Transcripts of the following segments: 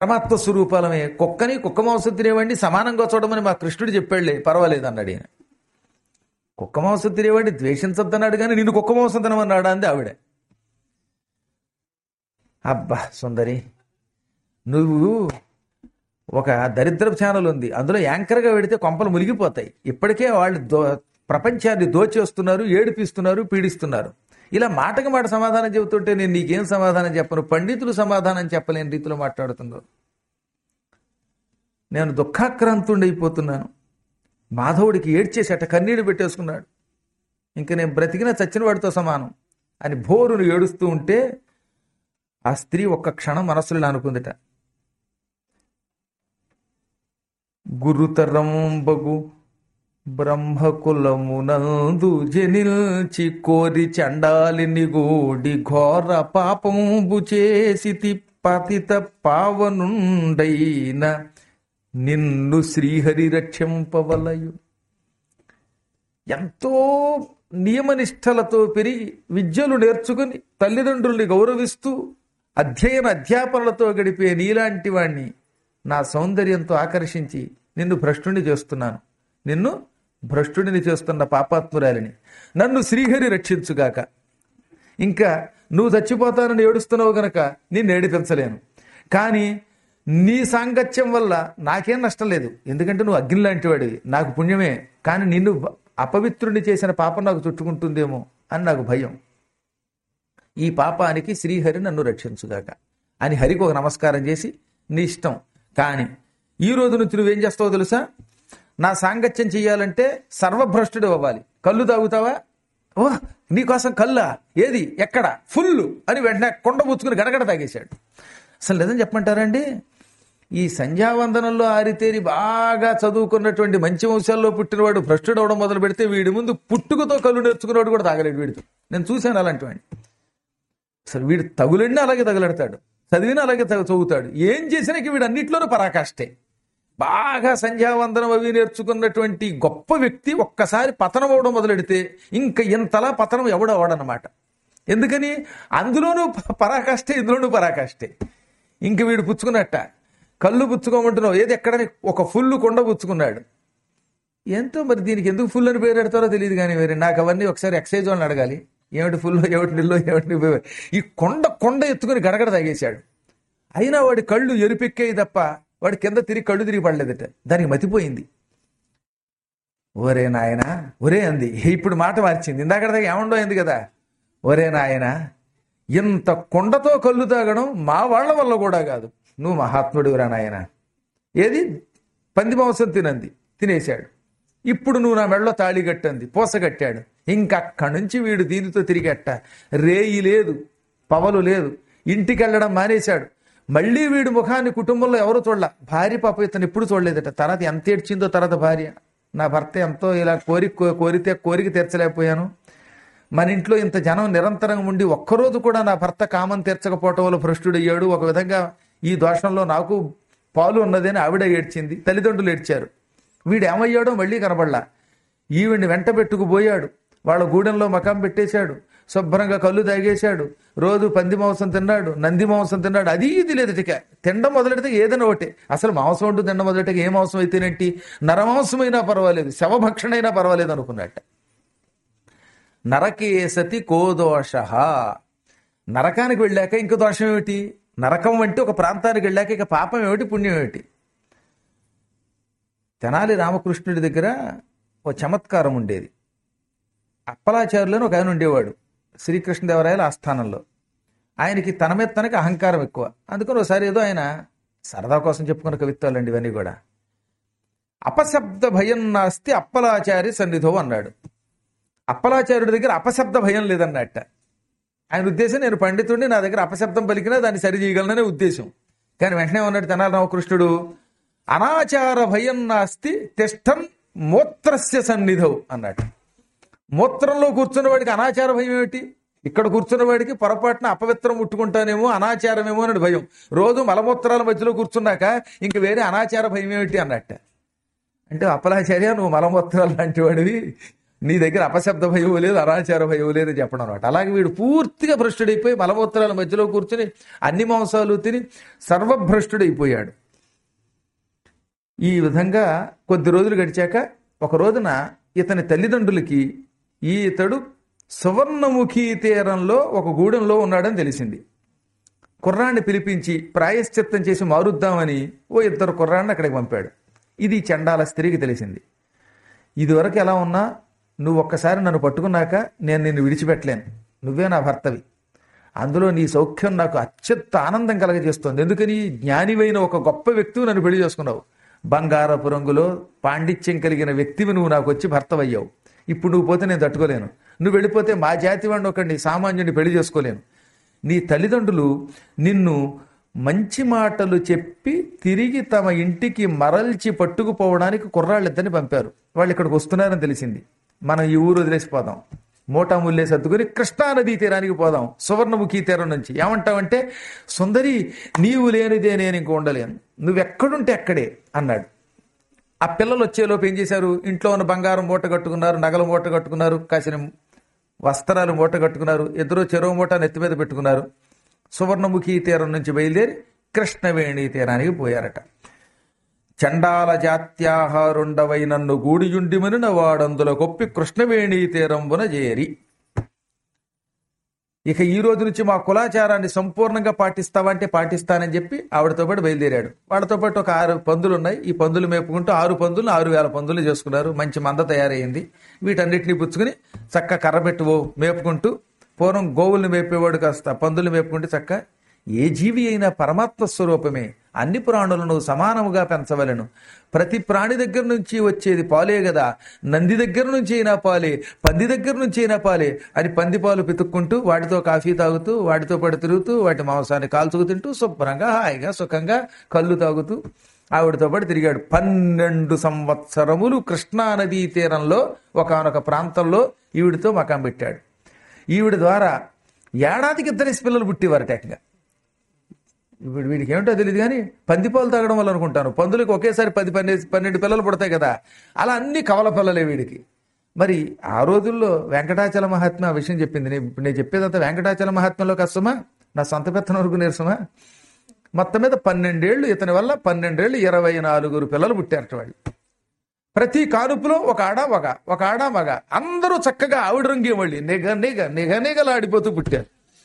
పరమాత్మ స్వరూపాలమే కుక్కని కుక్క మాంసం తినేవాడిని సమానంగా చూడమని మా కృష్ణుడు చెప్పాడులే పర్వాలేదు అన్నాడు ఈయన కుక్క మాంసం తినేవాడిని ద్వేషించొద్దన్నాడు కానీ నిన్ను కుక్క మాంసం తినమన్నాడా అంది ఆవిడ అబ్బా సుందరి నువ్వు ఒక దరిద్రపు ఛానల్ ఉంది అందులో యాంకర్గా పెడితే కొంపలు మునిగిపోతాయి ఇప్పటికే వాళ్ళు దో ప్రపంచాన్ని దోచేస్తున్నారు ఏడిపిస్తున్నారు పీడిస్తున్నారు ఇలా మాటకి మాట సమాధానం చెబుతుంటే నేను నీకేం సమాధానం చెప్పను పండితులు సమాధానం చెప్పలేని రీతిలో మాట్లాడుతుందో నేను దుఃఖాక్రాంతుండైపోతున్నాను మాధవుడికి ఏడ్చేసేట కన్నీడు పెట్టేసుకున్నాడు ఇంక నేను బ్రతికిన చచ్చిన వాడితో సమానం అని భోరును ఏడుస్తూ ఉంటే ఆ స్త్రీ ఒక్క క్షణం మనస్సులో ఇలా అనుకుందిట గురుతరంబగు బ్రహ్మకులమునందు జనిల్చి కోరి చండాలిని గోడి ఘోర పాపంబు చేసి పతిత పావనుండైన నిన్ను శ్రీహరి రక్షింపవలయు ఎంతో నియమనిష్టలతో పెరిగి విద్యలు నేర్చుకుని తల్లిదండ్రుల్ని గౌరవిస్తూ అధ్యయన అధ్యాపనలతో గడిపే నీలాంటి వాణ్ణి నా సౌందర్యంతో ఆకర్షించి నిన్ను భ్రష్టుని చేస్తున్నాను నిన్ను భ్రష్టుడిని చేస్తున్న పాపాత్మురాలిని నన్ను శ్రీహరి రక్షించుగాక ఇంకా నువ్వు చచ్చిపోతానని ఏడుస్తున్నావు గనక నిన్ను ఏడిపించలేను కానీ నీ సాంగత్యం వల్ల నాకేం నష్టం లేదు ఎందుకంటే నువ్వు అగ్ని లాంటి వాడివి నాకు పుణ్యమే కానీ నిన్ను అపవిత్రుని చేసిన పాపం నాకు చుట్టుకుంటుందేమో అని నాకు భయం ఈ పాపానికి శ్రీహరి నన్ను రక్షించుగాక అని హరికి ఒక నమస్కారం చేసి నీ ఇష్టం కానీ ఈ రోజు నుంచి నువ్వేం చేస్తావో తెలుసా నా సాంగత్యం చెయ్యాలంటే సర్వభ్రష్టుడు అవ్వాలి కళ్ళు తాగుతావా ఓ నీకోసం కల్లా ఏది ఎక్కడ ఫుల్ అని వెంటనే కొండ పుచ్చుకుని గడగడ తాగేశాడు అసలు లేదని చెప్పమంటారండి ఈ సంధ్యావందనంలో ఆరితేరి బాగా చదువుకున్నటువంటి మంచి వంశాల్లో పుట్టినవాడు భ్రష్టుడు అవడం మొదలు పెడితే వీడి ముందు పుట్టుకతో కళ్ళు నేర్చుకున్నవాడు కూడా తాగలేడు వీడితో నేను చూశాను అలాంటి వాడిని అసలు వీడు తగులడినా అలాగే తగులెడతాడు చదివినా అలాగే తగు- చదువుతాడు ఏం చేసినా ఇక వీడు అన్నిట్లోనూ పరాకాష్టే బాగా సంధ్యావందనం అవి నేర్చుకున్నటువంటి గొప్ప వ్యక్తి ఒక్కసారి పతనం అవడం మొదలెడితే ఇంకా ఇంతలా పతనం ఎవడు అవడనమాట ఎందుకని అందులోనూ ప- పరాకాష్టే ఇందులోనూ పరాకాష్టే ఇంక వీడు పుచ్చుకున్నట్ట కళ్ళు పుచ్చుకోమంటున్నావు ఏది ఎక్కడ ఒక ఫుల్ కొండ పుచ్చుకున్నాడు ఎంతో మరి దీనికి ఎందుకు ఫుల్ అని పేరు పెడతారో తెలియదు కానీ మరి నాకు అవన్నీ ఒకసారి ఎక్సైజ్ వాళ్ళని అడగాలి ఏమిటి ఫుల్ ఏమిటి నిల్లో ఏమిటి నిల్లో. ఈ కొండ కొండ ఎత్తుకుని గడగడ తాగేశాడు అయినా వాడి కళ్ళు ఎరుపెక్కాయి తప్ప వాడి కింద తిరిగి కళ్ళు తిరిగి పడలేదట దానికి మతిపోయింది ఒరే నాయనా ఒరే అంది ఇప్పుడు మాట మార్చింది ఇందాక దాకా ఏమండో అయింది కదా ఒరే నాయనా ఇంత కొండతో కళ్ళు తాగడం మా వాళ్ళ వల్ల కూడా కాదు నువ్వు మహాత్ముడివిరా నాయన ఏది పంది మాంసం తినంది తినేశాడు ఇప్పుడు నువ్వు నా మెడలో తాళి కట్టంది పూసగట్టాడు ఇంకా అక్కడి నుంచి వీడు దీనితో తిరిగట్ట రేయి లేదు పవలు లేదు ఇంటికి వెళ్ళడం మానేశాడు మళ్ళీ వీడి ముఖాన్ని కుటుంబంలో ఎవరు చూడలా భార్య పాప ఇతను ఎప్పుడు చూడలేదట తర్వాత ఎంత ఏడ్చిందో తర్వాత భార్య నా భర్త ఎంతో ఇలా కోరి కోరితే కోరిక తీర్చలేకపోయాను మన ఇంట్లో ఇంత జనం నిరంతరంగా ఉండి ఒక్కరోజు కూడా నా భర్త కామం తీర్చకపోవటం వల్ల భ్రష్టుడయ్యాడు ఒక విధంగా ఈ దోషంలో నాకు పాలు ఉన్నదని ఆవిడ ఏడ్చింది తల్లిదండ్రులు ఏడ్చారు వీడు ఏమయ్యాడో మళ్ళీ కనబడలా ఈవిడ్ని వెంట పెట్టుకుపోయాడు వాళ్ళ గూడెంలో మకాం పెట్టేశాడు శుభ్రంగా కళ్ళు తాగేశాడు రోజు పంది మాంసం తిన్నాడు నంది మాంసం తిన్నాడు అది ఇది లేదు ఇక తినడం మొదలెడితే ఏదైనా ఒకటే అసలు మాంసం అంటూ తినడం మొదలెట్ట ఏ మాంసం అయితేనేంటి నరమాంసమైనా పర్వాలేదు శవభక్షణ అయినా పర్వాలేదు అనుకున్నట్ట నరకే సతి కోదోష నరకానికి వెళ్ళాక ఇంక దోషం ఏమిటి నరకం అంటే ఒక ప్రాంతానికి వెళ్ళాక ఇక పాపం ఏమిటి పుణ్యం ఏమిటి తెనాలి రామకృష్ణుడి దగ్గర ఒక చమత్కారం ఉండేది అప్పలాచారులని ఒక ఆయన ఉండేవాడు శ్రీకృష్ణదేవరాయల ఆస్థానంలో ఆయనకి తన మీద తనకి అహంకారం ఎక్కువ అందుకని ఒకసారి ఏదో ఆయన సరదా కోసం చెప్పుకున్న కవిత్వాలండి ఇవన్నీ కూడా అపశబ్ద భయం నాస్తి అప్పలాచారి సన్నిధో అన్నాడు అప్పలాచార్యుడి దగ్గర అపశబ్ద భయం లేదన్నట్ట ఆయన ఉద్దేశం నేను పండితుడిని నా దగ్గర అపశబ్దం పలికినా దాన్ని సరి చేయగలననే ఉద్దేశం కానీ వెంటనే ఉన్నాడు తెనాలి రామకృష్ణుడు అనాచార భయం నాస్తి తిష్టం మూత్రస్య సన్నిధౌ అన్నాడు మూత్రంలో కూర్చున్న వాడికి అనాచార భయం ఏమిటి ఇక్కడ కూర్చున్న వాడికి పొరపాటున అపవిత్రం ముట్టుకుంటానేమో అనాచారమేమో అని భయం రోజు మలమూత్రాల మధ్యలో కూర్చున్నాక ఇంక వేరే అనాచార భయం ఏమిటి అన్నట్ట అంటే అప్పలాచార్య నువ్వు మలమూత్రాలు లాంటి వాడివి నీ దగ్గర అపశబ్ద భయం లేదు అనాచార భయం లేదు చెప్పడం అనమాట అలాగే వీడు పూర్తిగా భ్రష్టుడైపోయి మలమూత్రాల మధ్యలో కూర్చుని అన్ని మాంసాలు తిని సర్వభ్రష్టుడైపోయాడు ఈ విధంగా కొద్ది రోజులు గడిచాక ఒక రోజున ఇతని తల్లిదండ్రులకి ఈ ఇతడు సువర్ణముఖి తీరంలో ఒక గూడెంలో ఉన్నాడని తెలిసింది కుర్రాన్ని పిలిపించి ప్రాయశ్చిత్తం చేసి మారుద్దామని ఓ ఇద్దరు కుర్రాన్ని అక్కడికి పంపాడు ఇది చండాల స్త్రీకి తెలిసింది ఇదివరకు ఎలా ఉన్నా నువ్వు ఒక్కసారి నన్ను పట్టుకున్నాక నేను నిన్ను విడిచిపెట్టలేను నువ్వే నా భర్తవి అందులో నీ సౌఖ్యం నాకు అత్యంత ఆనందం కలగజేస్తోంది ఎందుకని జ్ఞానివైన ఒక గొప్ప వ్యక్తివి నన్ను పెళ్లి చేసుకున్నావు బంగారపు రంగులో పాండిత్యం కలిగిన వ్యక్తివి నువ్వు నాకు వచ్చి భర్తవయ్యావు ఇప్పుడు నువ్వు పోతే నేను తట్టుకోలేను నువ్వు వెళ్ళిపోతే మా జాతి వాడిని ఒకడిని సామాన్యుడిని పెళ్లి చేసుకోలేను నీ తల్లిదండ్రులు నిన్ను మంచి మాటలు చెప్పి తిరిగి తమ ఇంటికి మరల్చి పట్టుకుపోవడానికి కుర్రాళ్ళిద్దరిని పంపారు వాళ్ళు ఇక్కడికి వస్తున్నారని తెలిసింది మనం ఈ ఊరు వదిలేసిపోదాం మోటా ముల్లే సర్దుకుని కృష్ణానదీ తీరానికి పోదాం సువర్ణముఖి తీరం నుంచి ఏమంటావంటే సుందరి నీవు లేనిదే నేను ఇంక ఉండలేను నువ్వెక్కడుంటే అక్కడే అన్నాడు ఆ పిల్లలు వచ్చేలోపు ఏం చేశారు ఇంట్లో ఉన్న బంగారం మూట కట్టుకున్నారు నగలు మూట కట్టుకున్నారు కాసిన వస్త్రాలు మూట కట్టుకున్నారు ఇద్దరు చెరువు మూట నెత్తి మీద పెట్టుకున్నారు సువర్ణముఖి తీరం నుంచి బయలుదేరి కృష్ణవేణి తీరానికి పోయారట చండాల జాత్యాహారుండవై నన్ను గూడియుండిమనిన వాడందుల కొప్పి కృష్ణవేణి తీరంబున చేరి ఇక ఈ రోజు నుంచి మా కులాచారాన్ని సంపూర్ణంగా పాటిస్తావంటే పాటిస్తానని చెప్పి ఆవిడతో పాటు బయలుదేరాడు వాళ్ళతో పాటు ఒక ఆరు పందులు ఉన్నాయి ఈ పందులు మేపుకుంటూ ఆరు పందులు ఆరు వేల పందులు చేసుకున్నారు మంచి మంద తయారైంది వీటన్నిటిని పుచ్చుకుని చక్క కర్రబెట్టువో మేపుకుంటూ పూర్వం గోవుల్ని మేపేవాడు కాస్త పందులు మేపుకుంటే చక్క ఏ జీవి అయినా పరమాత్మ స్వరూపమే అన్ని ప్రాణులను సమానముగా పెంచవలను ప్రతి ప్రాణి దగ్గర నుంచి వచ్చేది పాలే కదా నంది దగ్గర నుంచి అయినా పాలే పంది దగ్గర నుంచి అయినా పాలే అని పంది పాలు పితుక్కుంటూ వాటితో కాఫీ తాగుతూ వాటితో పాటు తిరుగుతూ వాటి మాంసాన్ని కాల్చుకు తింటూ శుభ్రంగా హాయిగా సుఖంగా కళ్ళు తాగుతూ ఆవిడతో పాటు తిరిగాడు పన్నెండు సంవత్సరములు కృష్ణానదీ తీరంలో ఒకనొక ప్రాంతంలో ఈవిడితో మకాం పెట్టాడు ఈవిడ ద్వారా ఏడాదికి ఇద్దరేసి పిల్లలు పుట్టేవారట ఏకంగా ఇప్పుడు వీడికి ఏమిటో తెలియదు కానీ పందిపాలు తాగడం వల్ల అనుకుంటాను పందులకు ఒకేసారి పది పన్నెండు పన్నెండు పిల్లలు పుడతాయి కదా అలా అన్ని కవల పిల్లలే వీడికి మరి ఆ రోజుల్లో వెంకటాచల మహాత్మ ఆ విషయం చెప్పింది నేను ఇప్పుడు నేను చెప్పేదంతా వెంకటాచల మహాత్మ్యంలో కష్టమా నా సొంత పెత్తన వరకు నీరసమా మొత్తం మీద పన్నెండేళ్లు ఇతని వల్ల పన్నెండేళ్లు ఇరవై నాలుగురు పిల్లలు పుట్టారట వాడు ప్రతి కానుపులో ఒక ఆడ మగ ఒక ఆడ మగ అందరూ చక్కగా ఆవిడ రంగే మళ్ళీ నిగ నిగ నిగ నిగలాడిపోతూ పుట్టారు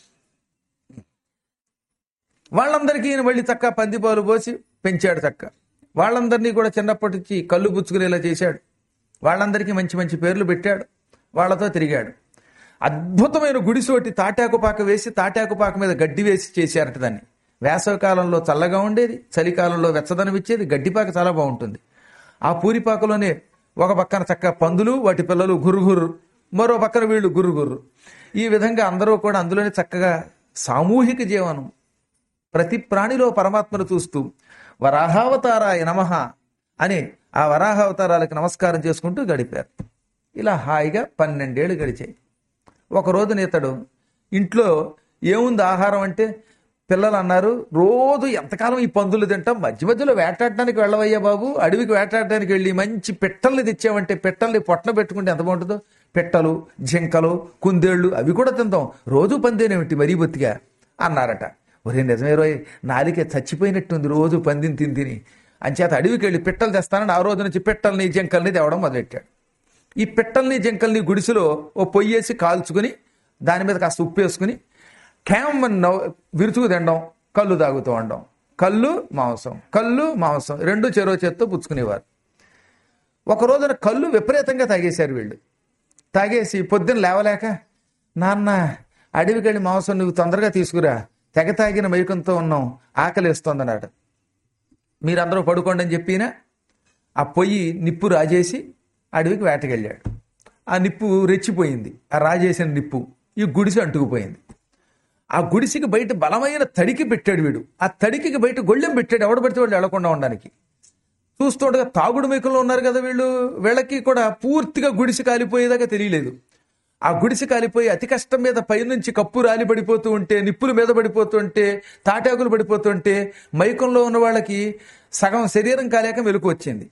వాళ్ళందరికీ ఈయన మళ్ళీ చక్క పందిపాలు పోసి పెంచాడు చక్క వాళ్ళందరినీ కూడా చిన్నప్పటి నుంచి కళ్ళు పుచ్చుకునేలా చేశాడు వాళ్ళందరికీ మంచి మంచి పేర్లు పెట్టాడు వాళ్ళతో తిరిగాడు అద్భుతమైన గుడిసోటి తాటాకుపాక వేసి తాటాకుపాక మీద గడ్డి వేసి చేశారట దాన్ని వేసవి కాలంలో చల్లగా ఉండేది చలికాలంలో వెచ్చదనం ఇచ్చేది గడ్డిపాక చాలా బాగుంటుంది ఆ పూరిపాకలోనే ఒక పక్కన చక్క పందులు వాటి పిల్లలు గురుగుర్రు మరో పక్కన వీళ్ళు గురుగుర్రు ఈ విధంగా అందరూ కూడా అందులోనే చక్కగా సామూహిక జీవనం ప్రతి ప్రాణిలో పరమాత్మను చూస్తూ వరాహావతారాయ నమః అని ఆ వరాహావతారాలకు నమస్కారం చేసుకుంటూ గడిపారు ఇలా హాయిగా పన్నెండేళ్ళు గడిచాయి ఒక రోజున ఇతడు ఇంట్లో ఏముంది ఆహారం అంటే పిల్లలు అన్నారు రోజు ఎంతకాలం ఈ పందులు తింటాం మధ్య మధ్యలో వేటాడడానికి వెళ్ళవయ్యా బాబు అడవికి వేటాడడానికి వెళ్ళి మంచి పిట్టల్ని తెచ్చామంటే పిట్టల్ని పొట్టన పెట్టుకుంటే ఎంత బాగుంటుందో పిట్టలు జింకలు కుందేళ్లు అవి కూడా తిందాం రోజు పందేనేమిటి మరీ బొత్తిగా అన్నారట ఒరే నిజమే రోయ్ నాలికే చచ్చిపోయినట్టుంది రోజు పందిని తిని తిని అంచేత అడవికి వెళ్ళి పిట్టలు తెస్తానని ఆ రోజు నుంచి పిట్టల్ని జింకల్ని తేవడం మొదలెట్టాడు ఈ పిట్టల్ని జింకల్ని గుడిసెలో ఓ పొయ్యి వేసి కాల్చుకుని దాని మీద కాస్త ఉప్పు వేసుకుని క్యామ్ నవ్వు విరుచుకు తినడం కళ్ళు తాగుతూ ఉండడం కళ్ళు మాంసం కళ్ళు మాంసం రెండు చెరో చేత్తో పుచ్చుకునేవారు ఒక రోజున కళ్ళు విపరీతంగా తాగేశారు వీళ్ళు తాగేసి పొద్దున్న లేవలేక నాన్న అడవికి వెళ్ళి మాంసం నువ్వు తొందరగా తీసుకురా తెగ తాగిన మైకంతో ఉన్నాం ఆకలిస్తోందన్నాడు మీరందరూ పడుకోండి అని చెప్పినా ఆ పొయ్యి నిప్పు రాజేసి అడవికి వేటకెళ్ళాడు ఆ నిప్పు రెచ్చిపోయింది ఆ రాజేసిన నిప్పు ఈ గుడిసె అంటుకుపోయింది ఆ గుడిసికి బయట బలమైన తడికి పెట్టాడు వీడు ఆ తడికి బయట గొళ్ళెం పెట్టాడు ఎవడ పడితే వాళ్ళు వెళ్లకుండా ఉండడానికి చూస్తుండగా తాగుడు మేకల్లో ఉన్నారు కదా వీళ్ళు వీళ్ళకి కూడా పూర్తిగా గుడిసి కాలిపోయేదాకా తెలియలేదు ఆ గుడిసి కాలిపోయి అతి కష్టం మీద పైనుంచి కప్పు రాలి పడిపోతూ ఉంటే నిప్పులు మీద పడిపోతూ ఉంటే తాటాకులు పడిపోతుంటే మైకంలో ఉన్న వాళ్ళకి సగం శరీరం కాలేక మెలకు వచ్చింది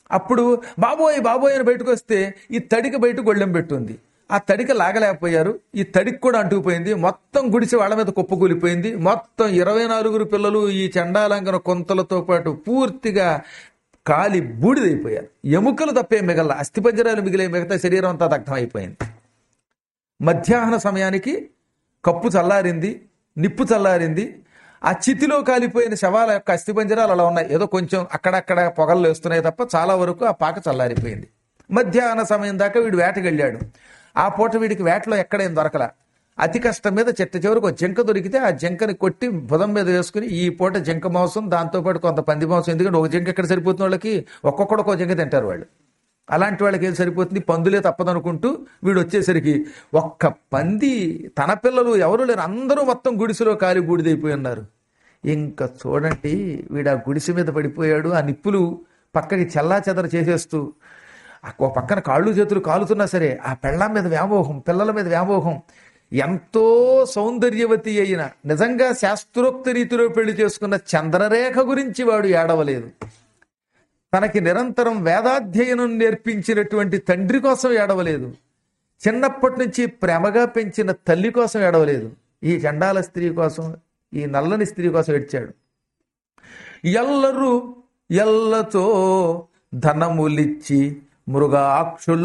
అప్పుడు బాబోయ్ బాబోయ్ అని బయటకు వస్తే ఈ తడికి బయట గొళ్ళెం పెట్టుంది ఆ తడిక లాగలేకపోయారు ఈ తడికి కూడా అంటుకుపోయింది మొత్తం గుడిసి వాళ్ళ మీద కుప్పకూలిపోయింది మొత్తం ఇరవై నలుగురు పిల్లలు ఈ చండాలంకన కొంతలతో పాటు పూర్తిగా కాలి బూడిదైపోయారు ఎముకలు తప్పే మిగల అస్థిపంజరాలు మిగిలే మిగతా శరీరం అంతా దగ్ధమైపోయింది మధ్యాహ్న సమయానికి కప్పు చల్లారింది నిప్పు చల్లారింది ఆ చితిలో కాలిపోయిన శవాల యొక్క అస్థిపంజరాలు అలా ఉన్నాయి ఏదో కొంచెం అక్కడక్కడ పొగలు వేస్తున్నాయి తప్ప చాలా వరకు ఆ పాక చల్లారిపోయింది మధ్యాహ్న సమయం దాకా వీడు వేటకెళ్ళాడు ఆ పూట వీడికి వేటలో ఎక్కడేం దొరకల అతి కష్టం మీద చెట్ట చివరికి ఒక జింక దొరికితే ఆ జింకని కొట్టి భుజం మీద వేసుకుని ఈ పూట జింక మాంసం దాంతోపాటు కొంత పంది మాంసం ఎందుకంటే ఒక జింక ఎక్కడ సరిపోతున్న వాళ్ళకి ఒక్కొక్కడు ఒక జింక తింటారు వాళ్ళు అలాంటి వాళ్ళకి ఏం సరిపోతుంది పందులే తప్పదనుకుంటూ వీడు వచ్చేసరికి ఒక్క పంది తన పిల్లలు ఎవరు లేరు అందరూ మొత్తం గుడిసెలో కాలి బూడిదైపోయి ఉన్నారు ఇంకా చూడండి వీడు ఆ గుడిసె మీద పడిపోయాడు ఆ నిప్పులు పక్కకి చల్లా చెదర చేసేస్తూ ఆ ఓ పక్కన కాళ్ళు చేతులు కాలుతున్నా సరే ఆ పెళ్ళాం మీద వ్యామోహం పిల్లల మీద వ్యామోహం ఎంతో సౌందర్యవతి అయిన నిజంగా శాస్త్రోక్త రీతిలో పెళ్లి చేసుకున్న చంద్రరేఖ గురించి వాడు ఏడవలేదు తనకి నిరంతరం వేదాధ్యయనం నేర్పించినటువంటి తండ్రి కోసం ఏడవలేదు చిన్నప్పటి నుంచి ప్రేమగా పెంచిన తల్లి కోసం ఏడవలేదు ఈ చండాల స్త్రీ కోసం ఈ నల్లని స్త్రీ కోసం ఏడ్చాడు ఎల్లరూ ఎల్లతో ధనములిచ్చి మృగాక్షుల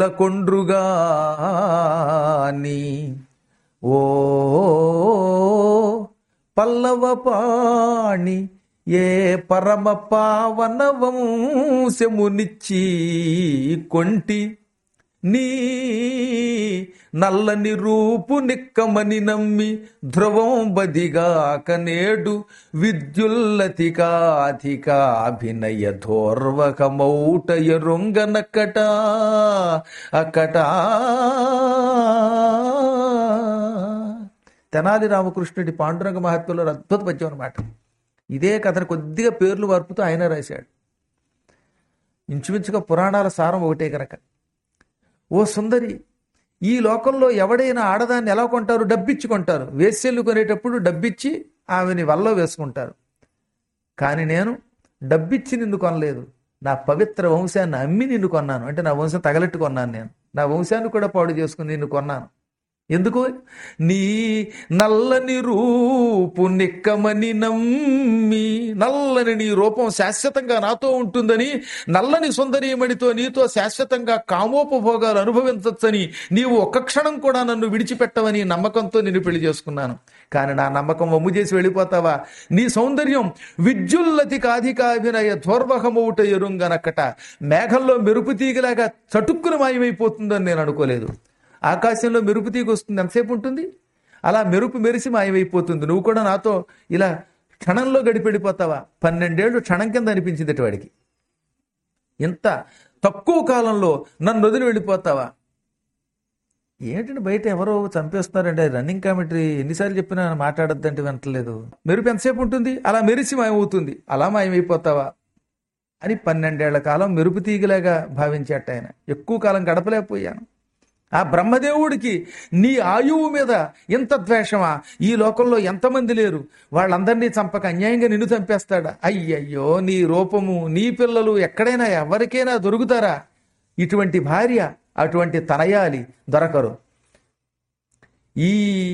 కొండ్రుగాని ఓ పల్లవ పాణి ఏ పరమ పావన వంశమునిచ్చి కొంటి నీ నల్లని రూపు నిక్కమని నమ్మి ధ్రువం బదిగాక నేడు విద్యుల్లతికాధికాభినయ ధోర్వకమౌట ఎరుంగనక్కట అక్కటా తెనాలి రామకృష్ణుడి పాండురంగ మహత్వంలో అద్భుత పద్యం అనమాట ఇదే కథను కొద్దిగా పేర్లు వర్పుతూ ఆయన రాశాడు ఇంచుమించుగా పురాణాల సారం ఒకటే కనుక ఓ సుందరి ఈ లోకంలో ఎవడైనా ఆడదాన్ని ఎలా కొంటారు డబ్బిచ్చి కొంటారు వేశ్యలు కొనేటప్పుడు డబ్బిచ్చి ఆమెని వల్ల వేసుకుంటారు కానీ నేను డబ్బిచ్చి నిన్ను కొనలేదు నా పవిత్ర వంశాన్ని అమ్మి నిన్ను కొన్నాను అంటే నా వంశం తగలెట్టు కొన్నాను నేను నా వంశాన్ని కూడా పాడు చేసుకుని నిన్ను కొన్నాను ఎందుకు నీ నల్లని రూపు నిక్కమని నమ్మి నల్లని నీ రూపం శాశ్వతంగా నాతో ఉంటుందని నల్లని సుందరీమణితో నీతో శాశ్వతంగా కామోపభోగాలు అనుభవించవచ్చని నీవు ఒక్క క్షణం కూడా నన్ను విడిచిపెట్టవని నమ్మకంతో నిన్ను పెళ్లి చేసుకున్నాను కానీ నా నమ్మకం వమ్ము చేసి వెళ్ళిపోతావా నీ సౌందర్యం విద్యుల్లతి కాధికాభినయ ధోర్వహమౌట ఎరుంగనక్కట మేఘంలో మెరుపు తీగలాగా చటుక్కున మాయమైపోతుందని నేను అనుకోలేదు ఆకాశంలో మెరుపు తీగ వస్తుంది ఎంతసేపు ఉంటుంది అలా మెరుపు మెరిసి మాయమైపోతుంది నువ్వు కూడా నాతో ఇలా క్షణంలో గడిపెడిపోతావా పన్నెండేళ్లు క్షణం కింద అనిపించింది అటు వాడికి ఇంత తక్కువ కాలంలో నన్ను వదిలి వెళ్ళిపోతావా ఏంటంటే బయట ఎవరో చంపేస్తున్నారంటే రన్నింగ్ కామెంటరీ ఎన్నిసార్లు చెప్పినా మాట్లాడొద్దంటే వింటలేదు మెరుపు ఎంతసేపు ఉంటుంది అలా మెరిసి మాయమవుతుంది అలా మాయమైపోతావా అని పన్నెండేళ్ల కాలం మెరుపు తీగలాగా భావించేట ఆయన ఎక్కువ కాలం గడపలేకపోయాను ఆ బ్రహ్మదేవుడికి నీ ఆయువు మీద ఎంత ద్వేషమా ఈ లోకంలో ఎంతమంది లేరు వాళ్ళందరినీ చంపక అన్యాయంగా నిన్ను చంపేస్తాడా అయ్యయ్యో నీ రూపము నీ పిల్లలు ఎక్కడైనా ఎవరికైనా దొరుకుతారా ఇటువంటి భార్య అటువంటి తనయాలి దొరకరు ఈ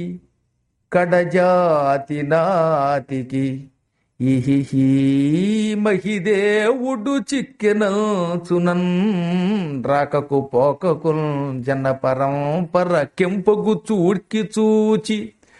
కడజాతి నాతికి ఇహిహి మహిదేవుడు చిక్కెనల్చునన్ రాకకు పోకకు జన పరంపర కెంపగు చూడ్కి చూచి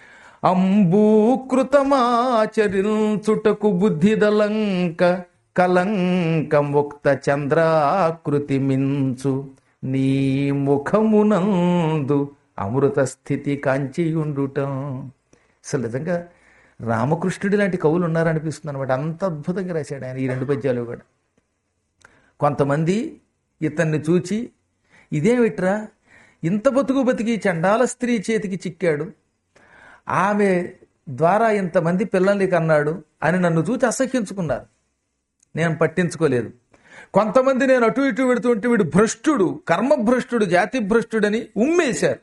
అంబూకృతమాచరించుటకు బుద్ధిదలంక కలంక ముక్త చంద్రాకృతి మించు నీ ముఖమునందు అమృత స్థితి కాంచియుండుటం అసలు నిజంగా రామకృష్ణుడి లాంటి కవులు ఉన్నారనిపిస్తుంది అనమాట అంత అద్భుతంగా రాశాడు ఆయన ఈ రెండు పద్యాలు కూడా కొంతమంది ఇతన్ని చూచి ఇదేమిట్రా ఇంత బతుకు బతికి చండాల స్త్రీ చేతికి చిక్కాడు ఆమె ద్వారా ఇంతమంది పిల్లల్ని కన్నాడు అని నన్ను చూచి అసహ్యించుకున్నారు నేను పట్టించుకోలేదు కొంతమంది నేను అటు ఇటు పెడుతుంటే వీడు భ్రష్టుడు కర్మభ్రష్టుడు జాతి భ్రష్టుడని ఉమ్మేశారు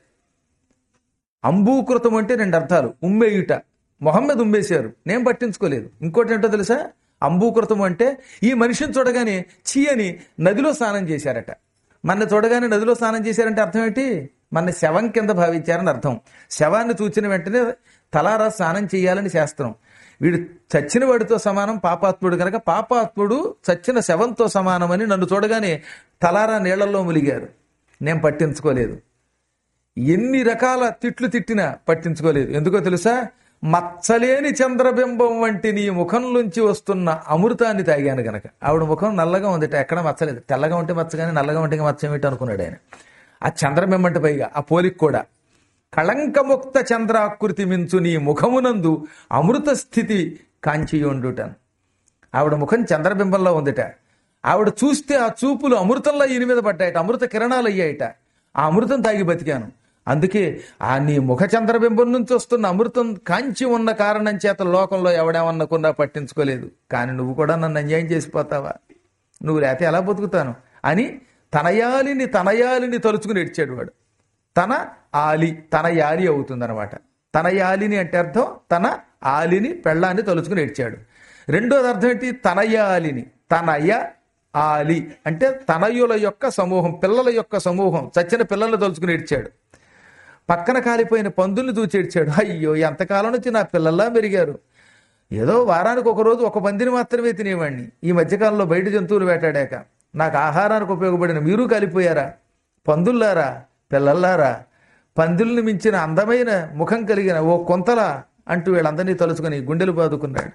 అంబూకృతం అంటే రెండు అర్థాలు ఉమ్మేయుట మొహమ్మద్ ఉమ్మేశారు నేను పట్టించుకోలేదు ఇంకోటి ఏంటో తెలుసా అంబూకృతం అంటే ఈ మనిషిని చూడగానే చీ అని నదిలో స్నానం చేశారట మన చూడగానే నదిలో స్నానం చేశారంటే అర్థం ఏంటి మన శవం కింద భావించారని అర్థం శవాన్ని చూచిన వెంటనే తలారా స్నానం చేయాలని శాస్త్రం వీడు చచ్చిన వాడితో సమానం పాపాత్ముడు కనుక పాపాత్ముడు చచ్చిన శవంతో సమానమని నన్ను చూడగానే తలారా నీళ్లలో ములిగారు నేను పట్టించుకోలేదు ఎన్ని రకాల తిట్లు తిట్టినా పట్టించుకోలేదు ఎందుకో తెలుసా మచ్చలేని చంద్రబింబం వంటి నీ ముఖం నుంచి వస్తున్న అమృతాన్ని తాగాను గనక ఆవిడ ముఖం నల్లగా ఉందిట ఎక్కడ మచ్చలేదు తెల్లగా ఉంటే మచ్చ కానీ నల్లగా ఉంటే ఇంకా మచ్చ ఏమిటి అనుకున్నాడు ఆయన ఆ చంద్రబింబం అంటే పైగా ఆ పోలిక కూడా కళంకముక్త చంద్రాకృతి మించు నీ ముఖమునందు అమృత స్థితి కాంచియుండుటను ఆవిడ ముఖం చంద్రబింబంలో ఉందిట ఆవిడ చూస్తే ఆ చూపులు అమృతంలో ఈయన మీద పడ్డాయట అమృత కిరణాలు అయ్యాయట ఆ అమృతం తాగి బతికాను అందుకే ఆ నీ ముఖ చంద్రబింబం నుంచి వస్తున్న అమృతం కాంచి ఉన్న కారణం చేత లోకంలో ఎవడేమన్నకున్నా పట్టించుకోలేదు కానీ నువ్వు కూడా నన్ను అన్యాయం చేసిపోతావా నువ్వు లేకపోతే ఎలా బతుకుతాను అని తనయాలిని తనయాలిని తలుచుకుని ఏడ్చాడు వాడు తన ఆలి తన యాలి అవుతుందన్నమాట తన యాలిని అంటే అర్థం తన ఆలిని పెళ్ళాన్ని తలుచుకుని ఏడ్చాడు రెండోది అర్థం ఏంటి తనయాలిని తనయ ఆలి అంటే తనయుల యొక్క సమూహం పిల్లల యొక్క సమూహం చచ్చిన పిల్లల్ని తలుచుకుని ఏడ్చాడు పక్కన కాలిపోయిన పందుల్ని చూచి ఏడ్చాడు అయ్యో ఎంతకాలం నుంచి నా పిల్లల్లా పెరిగారు ఏదో వారానికి ఒక రోజు ఒక పందిని మాత్రమే తినేవాడిని ఈ మధ్యకాలంలో బయట జంతువులు వేటాడాక నాకు ఆహారానికి ఉపయోగపడిన మీరు కాలిపోయారా పందుల్లారా పిల్లల్లారా పందుల్ని మించిన అందమైన ముఖం కలిగిన ఓ కొంతల అంటూ వీళ్ళందరినీ తలుచుకొని గుండెలు బాదుకున్నాడు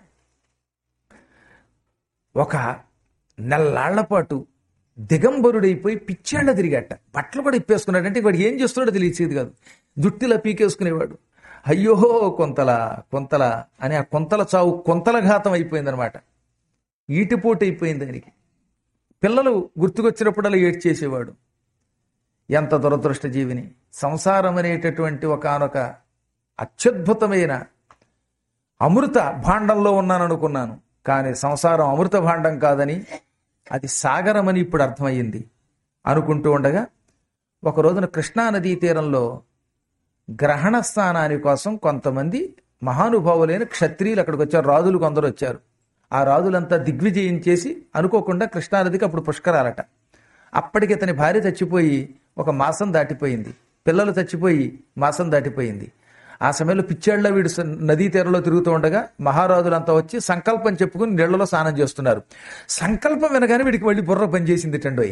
ఒక నెల్లాళ్ల పాటు దిగంబరుడైపోయి పిచ్చేళ్ల తిరిగట బట్టలు కూడా ఇప్పేసుకున్నాడు అంటే వాడు ఏం చేస్తున్నాడో తెలియచేది కాదు జుట్టిలా పీకేసుకునేవాడు అయ్యో కొంతల కొంతల అని ఆ కొంతల చావు కొంతల ఘాతం అయిపోయిందనమాట ఈటిపోటు అయిపోయింది దానికి పిల్లలు గుర్తుకొచ్చినప్పుడల్లా ఏడ్చేసేవాడు ఎంత దురదృష్ట జీవిని సంసారం అనేటటువంటి ఒకనొక అత్యద్భుతమైన అమృత భాండంలో ఉన్నాననుకున్నాను కానీ సంసారం అమృత భాండం కాదని అది సాగరమని ఇప్పుడు అర్థమయ్యింది అనుకుంటూ ఉండగా ఒక రోజున కృష్ణా నదీ తీరంలో గ్రహణ స్నానాని కోసం కొంతమంది మహానుభావులైన క్షత్రియులు అక్కడికి వచ్చారు రాజులు కొందరు వచ్చారు ఆ రాజులంతా దిగ్విజయం చేసి అనుకోకుండా కృష్ణానదికి అప్పుడు పుష్కరాలట అప్పటికి ఇతని భార్య చచ్చిపోయి ఒక మాసం దాటిపోయింది పిల్లలు చచ్చిపోయి మాసం దాటిపోయింది ఆ సమయంలో పిచ్చేళ్ల వీడు స- నదీ తీరంలో తిరుగుతూ ఉండగా మహారాజులంతా వచ్చి సంకల్పం చెప్పుకుని నీళ్లలో స్నానం చేస్తున్నారు సంకల్పం వినగానే వీడికి మళ్ళీ బుర్ర పనిచేసింది టండోయ్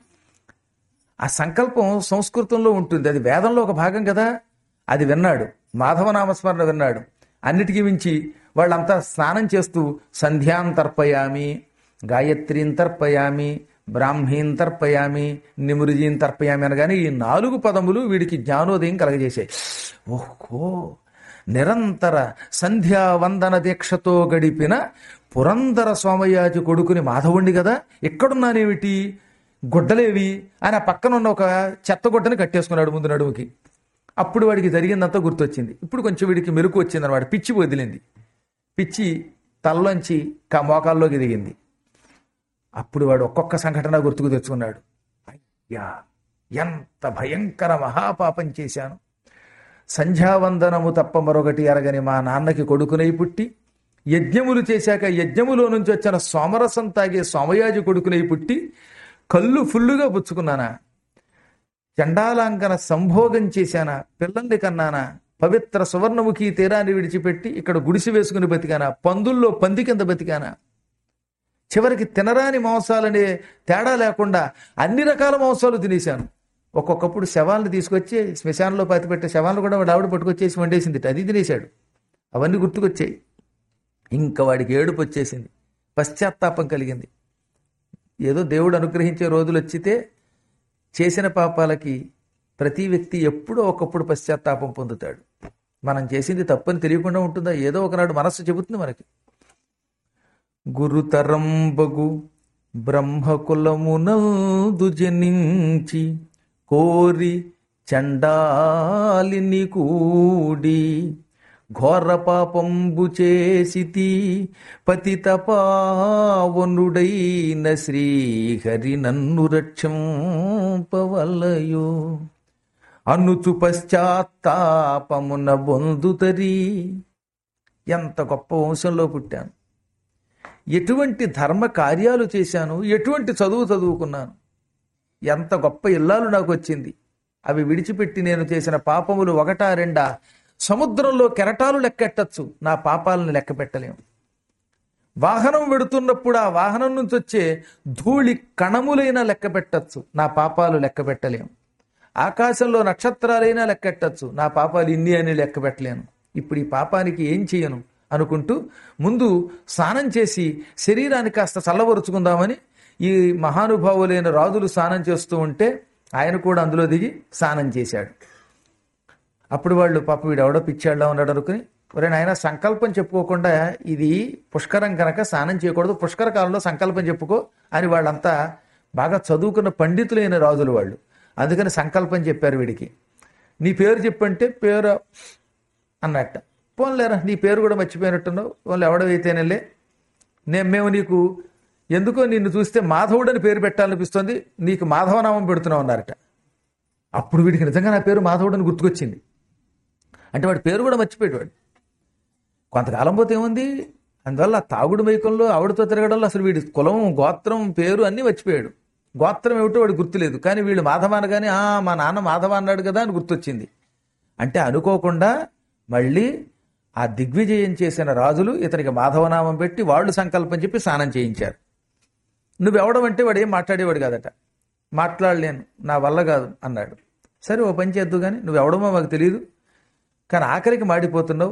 ఆ సంకల్పం సంస్కృతంలో ఉంటుంది అది వేదంలో ఒక భాగం కదా అది విన్నాడు మాధవ నామస్మరణ విన్నాడు అన్నిటికీ మించి వాళ్ళంతా స్నానం చేస్తూ సంధ్యాం తర్పయామి గాయత్రీం తర్పయామి బ్రాహ్మీం తర్పయామి నిమృజీం తర్పయామి అనగానే ఈ నాలుగు పదములు వీడికి జ్ఞానోదయం కలగజేశాయి ఓహో నిరంతర సంధ్యా వందన దీక్షతో గడిపిన పురందర సోమయాజి కొడుకుని మాధవుణ్ణి కదా ఎక్కడున్నానేమిటి గుడ్డలేవి అని ఆ పక్కన ఉన్న ఒక చెత్త గుడ్డని కట్టేసుకున్నాడు ముందు నడుముకి అప్పుడు వాడికి జరిగిందంతా గుర్తొచ్చింది ఇప్పుడు కొంచెం వీడికి మెరుకు వచ్చింది అనమాట పిచ్చి వదిలింది పిచ్చి తల్లోంచి కా మోకాల్లోకి దిగింది అప్పుడు వాడు ఒక్కొక్క సంఘటన గుర్తుకు తెచ్చుకున్నాడు అయ్యా ఎంత భయంకర మహాపాపం చేశాను సంధ్యావందనము తప్ప మరొకటి ఎరగని మా నాన్నకి కొడుకునై పుట్టి యజ్ఞములు చేశాక యజ్ఞములో నుంచి వచ్చిన సోమరసం తాగే సోమయాజి కొడుకునై పుట్టి కళ్ళు ఫుల్లుగా పుచ్చుకున్నానా చండాలాంకన సంభోగం చేశానా పిల్లల్ని కన్నానా పవిత్ర సువర్ణముఖి తీరాన్ని విడిచిపెట్టి ఇక్కడ గుడిసి వేసుకుని బతికానా పందుల్లో పంది కింద బతికానా చివరికి తినరాని మాంసాలనే తేడా లేకుండా అన్ని రకాల మాంసాలు తినేశాను ఒక్కొక్కప్పుడు శవాలను తీసుకొచ్చి శ్మశానంలో పాతిపెట్టే శవాలను కూడా వాడు ఆవిడ పట్టుకొచ్చేసి వండేసింది అది తినేశాడు అవన్నీ గుర్తుకొచ్చాయి ఇంకా వాడికి ఏడుపు వచ్చేసింది పశ్చాత్తాపం కలిగింది ఏదో దేవుడు అనుగ్రహించే రోజులు వచ్చితే చేసిన పాపాలకి ప్రతి వ్యక్తి ఎప్పుడో ఒకప్పుడు పశ్చాత్తాపం పొందుతాడు మనం చేసింది తప్పని తెలియకుండా ఉంటుందా ఏదో ఒకనాడు మనస్సు చెబుతుంది మనకి గురుతరంబగు బ్రహ్మకులమునందు జనించి కోరి చండాలిని కూడి ఘోర పాపంబు చేసితి పతిత పావనుడైన శ్రీహరి నన్ను రక్షంపవలయో అనుచు పశ్చాత్తాపమున బొందుతరి ఎంత గొప్ప వంశంలో పుట్టాను ఎటువంటి ధర్మ కార్యాలు చేశాను ఎటువంటి చదువు చదువుకున్నాను ఎంత గొప్ప ఇల్లాలు నాకు వచ్చింది అవి విడిచిపెట్టి నేను చేసిన పాపములు ఒకటా రెండా సముద్రంలో కెరటాలు లెక్కెట్టచ్చు నా పాపాలను లెక్క పెట్టలేము వాహనం వెడుతున్నప్పుడు ఆ వాహనం నుంచి వచ్చే ధూళి కణములైనా లెక్క పెట్టచ్చు నా పాపాలు లెక్క పెట్టలేము ఆకాశంలో నక్షత్రాలైనా లెక్కెట్టచ్చు నా పాపాలు ఇన్ని అని లెక్క పెట్టలేను ఇప్పుడు ఈ పాపానికి ఏం చేయను అనుకుంటూ ముందు స్నానం చేసి శరీరాన్ని కాస్త చల్లబరుచుకుందామని ఈ మహానుభావులైన రాజులు స్నానం చేస్తూ ఉంటే ఆయన కూడా అందులో దిగి స్నానం చేశాడు అప్పుడు వాళ్ళు పాప వీడు ఎవడో పిచ్చాడులా ఉన్నాడు అనుకుని ఒరే నాయన సంకల్పం చెప్పుకోకుండా ఇది పుష్కరం కనుక స్నానం చేయకూడదు పుష్కర కాలంలో సంకల్పం చెప్పుకో అని వాళ్ళంతా బాగా చదువుకున్న పండితులైన రాజులు వాళ్ళు అందుకని సంకల్పం చెప్పారు వీడికి నీ పేరు చెప్పంటే పేరు అన్నట్ట పోన్లేరా నీ పేరు కూడా మర్చిపోయినట్టున్నావు వాళ్ళు ఎవడవైతేనేలే నేను మేము నీకు ఎందుకో నిన్ను చూస్తే మాధవుడని పేరు పెట్టాలనిపిస్తుంది నీకు మాధవనామం పెడుతున్నావు అన్నారట అప్పుడు వీడికి నిజంగా నా పేరు మాధవుడని గుర్తుకొచ్చింది అంటే వాడి పేరు కూడా మర్చిపోయాడు వాడు కొంతకాలం పోతే ఏముంది అందువల్ల ఆ తాగుడు మైకంలో ఆవిడతో తిరగడంలో అసలు వీడి కులం గోత్రం పేరు అన్నీ మర్చిపోయాడు గోత్రం ఏమిటో వాడు గుర్తులేదు కానీ వీళ్ళు మాధవ అనగానే "ఆ, మా నాన్న మాధవ అన్నాడు కదా అని గుర్తొచ్చింది అంటే అనుకోకుండా మళ్ళీ ఆ దిగ్విజయం చేసిన రాజులు ఇతనికి మాధవనామం పెట్టి వాళ్ళు సంకల్పం చెప్పి స్నానం చేయించారు నువ్వెవడం వాడు ఏం మాట్లాడేవాడు కాదట మాట్లాడలేను నా వల్ల కాదు అన్నాడు సరే ఓ పని చేద్దు కానీ నువ్వెవడమో మాకు తెలియదు కానీ ఆఖరికి మాడిపోతున్నావు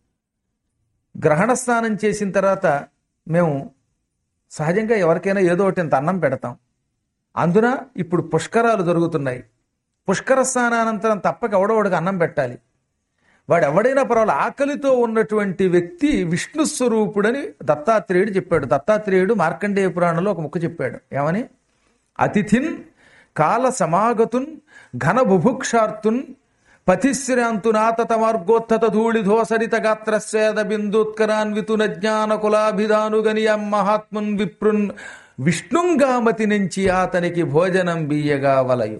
గ్రహణ స్నానం చేసిన తర్వాత మేము సహజంగా ఎవరికైనా ఏదో ఒకటి ఇంత అన్నం పెడతాం అందున ఇప్పుడు పుష్కరాలు జరుగుతున్నాయి పుష్కర స్నానానంతరం తప్పక ఎవడోడికి అన్నం పెట్టాలి వాడు ఎవడైనా పర్వాలేదు ఆకలితో ఉన్నటువంటి వ్యక్తి విష్ణు స్వరూపుడని దత్తాత్రేయుడు చెప్పాడు దత్తాత్రేయుడు మార్కండేయ పురాణంలో ఒక ముక్క చెప్పాడు ఏమని అతిథిన్ కాల సమాగతున్ ఘన బుభుక్షార్తున్ పతిశ్రాంతునాత మార్గోత్తత ధూళిధోసరిత గాత్రస్వేద బిందుత్కరాన్వితున జ్ఞాన కులాభిధానుగనియం మహాత్మున్ విప్రున్ విష్ణుంగామతి నుంచి అతనికి భోజనం బియ్యగా వలయు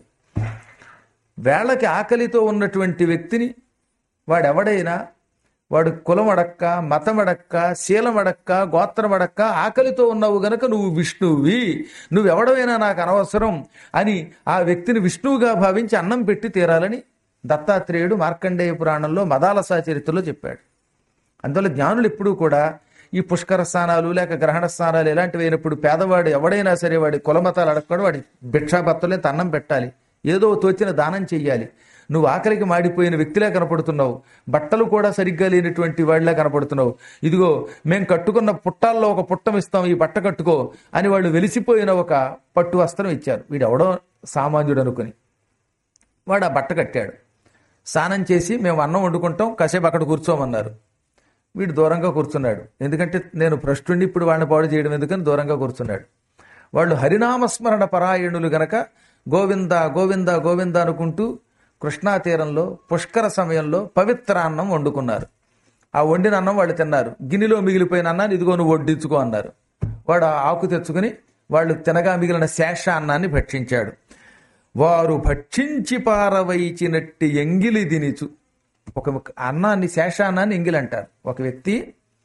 వేళకి ఆకలితో ఉన్నటువంటి వ్యక్తిని వాడెవడైనా వాడు కులం అడక్క మతం అడక్క శీలం అడక్క గోత్రం అడక్క ఆకలితో ఉన్నావు గనక నువ్వు విష్ణువి నువ్వెవడమైనా నాకు అనవసరం అని ఆ వ్యక్తిని విష్ణువుగా భావించి అన్నం పెట్టి తీరాలని దత్తాత్రేయుడు మార్కండేయ పురాణంలో మదాలసా చరిత్రలో చెప్పాడు అందువల్ల జ్ఞానులు ఎప్పుడూ కూడా ఈ పుష్కర స్నానాలు లేక గ్రహణ స్నానాలు ఇలాంటివి అయినప్పుడు పేదవాడు ఎవడైనా సరే వాడి కులమతాలు అడగకూడదు వాడి భిక్షాభత్తులే అన్నం పెట్టాలి ఏదో తోచిన దానం చెయ్యాలి నువ్వు ఆకలికి మాడిపోయిన వ్యక్తిలా కనపడుతున్నావు బట్టలు కూడా సరిగ్గా లేనటువంటి వాడిలా కనపడుతున్నావు ఇదిగో మేం కట్టుకున్న పుట్టాల్లో ఒక పుట్టం ఇస్తాం ఈ బట్ట కట్టుకో అని వాళ్ళు వెలిసిపోయిన ఒక పట్టు వస్త్రం ఇచ్చారు వీడు ఎవడో సామాన్యుడు అనుకుని వాడు ఆ బట్ట కట్టాడు స్నానం చేసి మేము అన్నం వండుకుంటాం కాసేపు అక్కడ కూర్చోమన్నారు వీడు దూరంగా కూర్చున్నాడు ఎందుకంటే నేను భ్రష్టుండి ఇప్పుడు వాడిని పాడు చేయడం ఎందుకని దూరంగా కూర్చున్నాడు వాళ్ళు హరినామస్మరణ పరాయణులు గనక గోవింద గోవింద గోవింద అనుకుంటూ కృష్ణా తీరంలో పుష్కర సమయంలో పవిత్రాన్నం వండుకున్నారు ఆ వండిన అన్నం వాళ్ళు తిన్నారు గిన్నెలో మిగిలిపోయిన అన్నాన్ని ఇదిగో నువ్వు వడ్డించుకో అన్నారు వాడు ఆ ఆకు తెచ్చుకుని వాళ్ళు తినగా మిగిలిన శేష అన్నాన్ని భక్షించాడు వారు భక్షించి పారవైచినట్టి ఎంగిలి దినిచు ఒక అన్నాన్ని శేషాన్నాన్ని ఎంగిలి అంటారు ఒక వ్యక్తి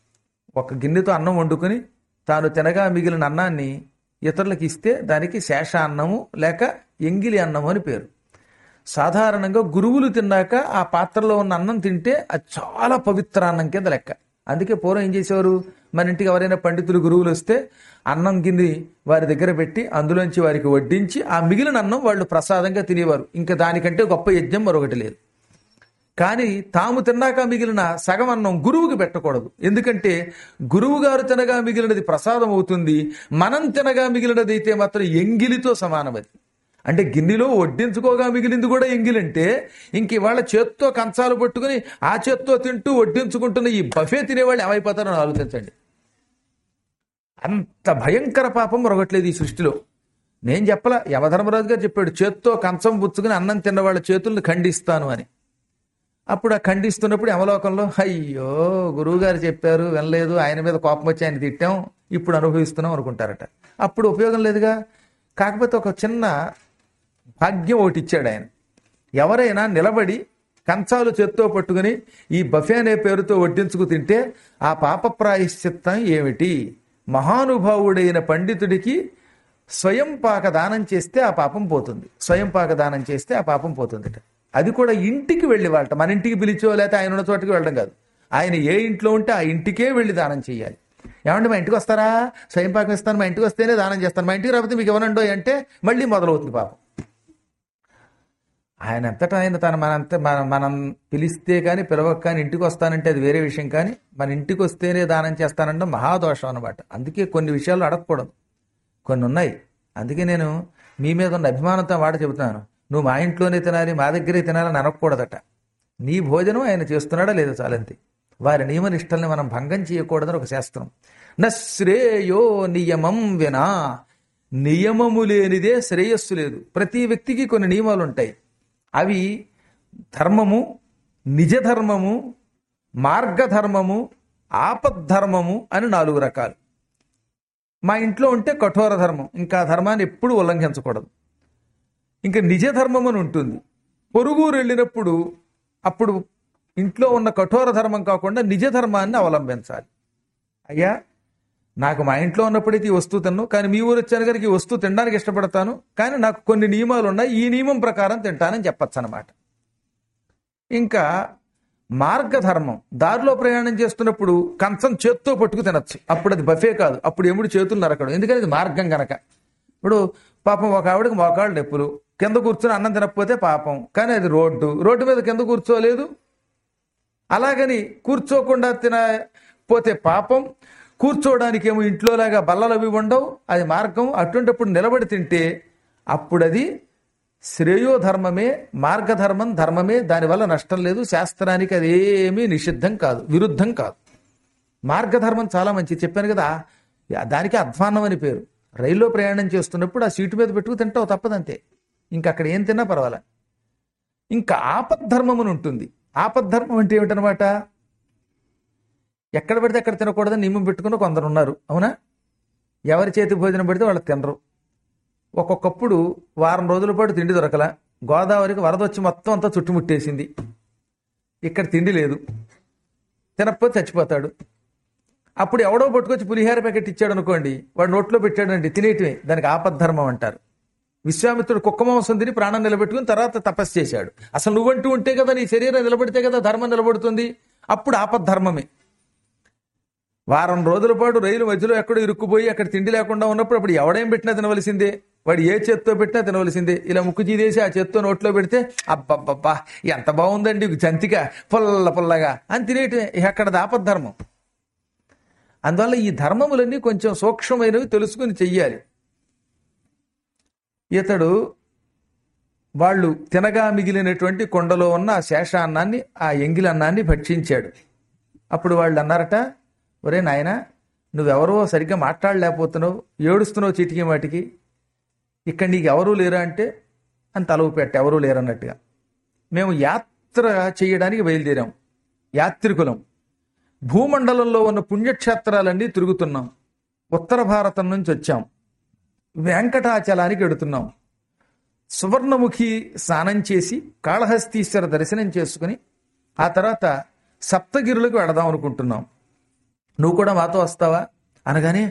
ఒక గిన్నెతో అన్నం వండుకొని తాను తినగా మిగిలిన అన్నాన్ని ఇతరులకు ఇస్తే దానికి శేషాన్నము లేక ఎంగిలి అన్నము అని పేరు సాధారణంగా గురువులు తిన్నాక ఆ పాత్రలో ఉన్న అన్నం తింటే అది చాలా పవిత్ర అన్నం కింద లెక్క అందుకే పూర్వం ఏం చేసేవారు మన ఇంటికి ఎవరైనా పండితులు గురువులు వస్తే అన్నం గిన్నె వారి దగ్గర పెట్టి అందులోంచి వారికి వడ్డించి ఆ మిగిలిన అన్నం వాళ్ళు ప్రసాదంగా తినేవారు ఇంకా దానికంటే గొప్ప యజ్ఞం మరొకటి లేదు కానీ తాము తిన్నాక మిగిలిన సగం అన్నం గురువుకి పెట్టకూడదు ఎందుకంటే గురువు గారు తినగా మిగిలినది ప్రసాదం అవుతుంది మనం తినగా మిగిలినది అయితే మాత్రం ఎంగిలితో సమానం అది అంటే గిన్నెలో వడ్డించుకోగా మిగిలింది కూడా ఎంగిలంటే ఇంక ఇవాళ చేత్తో కంచాలు పట్టుకుని ఆ చేత్తో తింటూ వడ్డించుకుంటున్న ఈ బఫే తినేవాళ్ళు ఏమైపోతారో ఆలోచించండి అంత భయంకర పాపం మరొకట్లేదు ఈ సృష్టిలో నేను చెప్పలా యమధర్మరాజు గారు చెప్పాడు చేత్తో కంచం పుచ్చుకుని అన్నం తిన్న వాళ్ళ చేతుల్ని ఖండిస్తాను అని అప్పుడు ఆ ఖండిస్తున్నప్పుడు యమలోకంలో అయ్యో గురువుగారు చెప్పారు వినలేదు ఆయన మీద కోపం వచ్చి ఆయన తిట్టాం ఇప్పుడు అనుభవిస్తున్నాం అనుకుంటారట అప్పుడు ఉపయోగం లేదుగా కాకపోతే ఒక చిన్న భాగ్యం ఒకటి ఇచ్చాడు ఆయన ఎవరైనా నిలబడి కంచాలు చేత్తో పట్టుకుని ఈ బఫే అనే పేరుతో వడ్డించుకు తింటే ఆ పాప ప్రాయశ్చిత్తం ఏమిటి మహానుభావుడైన పండితుడికి స్వయం పాక దానం చేస్తే ఆ పాపం పోతుంది స్వయం పాక దానం చేస్తే ఆ పాపం పోతుందిట అది కూడా ఇంటికి వెళ్ళి వాళ్ళట మన ఇంటికి పిలిచో లేకపోతే ఆయన ఉన్న చోటకి వెళ్ళడం కాదు ఆయన ఏ ఇంట్లో ఉంటే ఆ ఇంటికే వెళ్ళి దానం చేయాలి ఏమంటే మా ఇంటికి వస్తారా స్వయం పాకం ఇస్తాను మా ఇంటికి వస్తేనే దానం చేస్తాను మా ఇంటికి రాకపోతే మీకు ఇవ్వనండో అంటే మళ్ళీ మొదలవుతుంది పాపం ఆయన అంతటా ఆయన తన మనంత మన మనం పిలిస్తే కానీ పిలవక కానీ ఇంటికి వస్తానంటే అది వేరే విషయం కానీ మన ఇంటికి వస్తేనే దానం చేస్తానంటే మహాదోషం అనమాట అందుకే కొన్ని విషయాలు అడగకూడదు కొన్ని ఉన్నాయి అందుకే నేను మీ మీద ఉన్న అభిమానంతో మాట చెబుతున్నాను నువ్వు మా ఇంట్లోనే తినాలి మా దగ్గరే తినాలని అనకూడదట నీ భోజనం ఆయన చేస్తున్నాడా లేదా చాలంతే వారి నియమ నిష్టల్ని మనం భంగం చేయకూడదని ఒక శాస్త్రం నశ్రేయో నియమం వినా నియమము లేనిదే శ్రేయస్సు లేదు ప్రతి వ్యక్తికి కొన్ని నియమాలు ఉంటాయి అవి ధర్మము నిజ ధర్మము మార్గధర్మము ఆపద్ధర్మము అని నాలుగు రకాలు మా ఇంట్లో ఉంటే కఠోర ధర్మం ఇంకా ఆ ధర్మాన్ని ఎప్పుడు ఉల్లంఘించకూడదు ఇంకా నిజ ధర్మం అని ఉంటుంది పొరుగురు వెళ్ళినప్పుడు అప్పుడు ఇంట్లో ఉన్న కఠోర ధర్మం కాకుండా నిజ ధర్మాన్ని అవలంబించాలి అయ్యా నాకు మా ఇంట్లో ఉన్నప్పుడైతే ఈ వస్తువు తిన్ను కానీ మీ ఊరు వచ్చాను కనుక ఈ వస్తువు తినడానికి ఇష్టపడతాను కానీ నాకు కొన్ని నియమాలు ఉన్నాయి ఈ నియమం ప్రకారం తింటానని చెప్పచ్చు అనమాట ఇంకా మార్గధర్మం దారిలో ప్రయాణం చేస్తున్నప్పుడు కంచం చేత్తో పట్టుకు తినచ్చు అప్పుడు అది బఫే కాదు అప్పుడు ఎముడు చేతులు నరకడం ఎందుకని ఇది మార్గం గనక ఇప్పుడు పాపం ఒక ఆవిడకి మోకాళ్ళు నొప్పులు కింద కూర్చొని అన్నం తినకపోతే పాపం కానీ అది రోడ్డు రోడ్డు మీద కింద కూర్చోలేదు అలాగని కూర్చోకుండా తినపోతే పాపం కూర్చోవడానికి ఏమో ఇంట్లోలాగా బల్లలు అవి ఉండవు అది మార్గం అటువంటిప్పుడు నిలబడి తింటే అప్పుడు అది శ్రేయోధర్మమే మార్గధర్మం ధర్మమే దానివల్ల నష్టం లేదు శాస్త్రానికి అది ఏమీ నిషిద్ధం కాదు విరుద్ధం కాదు మార్గధర్మం చాలా మంచిది చెప్పాను కదా దానికి అధ్వాన్నం అని పేరు రైల్లో ప్రయాణం చేస్తున్నప్పుడు ఆ సీటు మీద పెట్టుకు తింటావు తప్పదంతే ఇంకా అక్కడ ఏం తిన్నా పర్వాలే ఇంకా ఆపద్ధర్మం అని ఉంటుంది ఆపద్ధర్మం అంటే ఏమిటనమాట ఎక్కడ పడితే అక్కడ తినకూడదని నియమం పెట్టుకుని కొందరు ఉన్నారు అవునా ఎవరి చేతి భోజనం పెడితే వాళ్ళు తినరు ఒక్కొక్కప్పుడు వారం రోజుల పాటు తిండి దొరకల గోదావరికి వరద వచ్చి మొత్తం అంతా చుట్టుముట్టేసింది ఇక్కడ తిండి లేదు తినకపోతే చచ్చిపోతాడు అప్పుడు ఎవడో పట్టుకొచ్చి పులిహార ప్యాకెట్ ఇచ్చాడు అనుకోండి వాడు నోట్లో పెట్టాడండి తినేయటమే దానికి ఆపద్ధర్మం అంటారు విశ్వామిత్రుడు కుక్క మాంసం తిని ప్రాణం నిలబెట్టుకుని తర్వాత తపస్సు చేశాడు అసలు నువ్వంటూ ఉంటే కదా నీ శరీరం నిలబడితే కదా ధర్మం నిలబడుతుంది అప్పుడు ఆపద్ధర్మమే వారం రోజుల పాటు రైలు మధ్యలో ఎక్కడో ఇరుక్కుపోయి అక్కడ తిండి లేకుండా ఉన్నప్పుడు అప్పుడు ఎవడేం పెట్టినా తినవలసిందే వాడు ఏ చేత్తో పెట్టినా తినవలసిందే ఇలా ముక్కు చీదేసి ఆ చేత్తో నోట్లో పెడితే అబ్బబ్బబ్బా ఎంత బాగుందండి జంతిక పుల్ల పుల్లగా అని తినేయటమే ఇక అక్కడ ఆపద్ధర్మం అందువల్ల ఈ ధర్మములన్నీ కొంచెం సూక్ష్మమైనవి తెలుసుకుని చెయ్యాలి ఇతడు వాళ్ళు తినగా మిగిలినటువంటి కొండలో ఉన్న ఆ శేషాన్నాన్ని ఆ ఎంగిలి అన్నాన్ని భక్షించాడు అప్పుడు వాళ్ళు అన్నారట ఒరే నాయన నువ్వెవరో సరిగ్గా మాట్లాడలేకపోతున్నావు ఏడుస్తున్నావు చీటికి వాటికి ఇక్కడ నీకు ఎవరూ లేరా అంటే అని తలవు పెట్ట ఎవరూ లేరన్నట్టుగా మేము యాత్ర చేయడానికి బయలుదేరాం యాత్రికులం భూమండలంలో ఉన్న పుణ్యక్షేత్రాలన్నీ తిరుగుతున్నాం ఉత్తర భారతం నుంచి వచ్చాం వెంకటాచలానికి ఎడుతున్నాం సువర్ణముఖి స్నానం చేసి కాళహస్తీశ్వర దర్శనం చేసుకుని ఆ తర్వాత సప్తగిరులకు వెడదాం అనుకుంటున్నాం నువ్వు కూడా మాతో వస్తావా అనగానే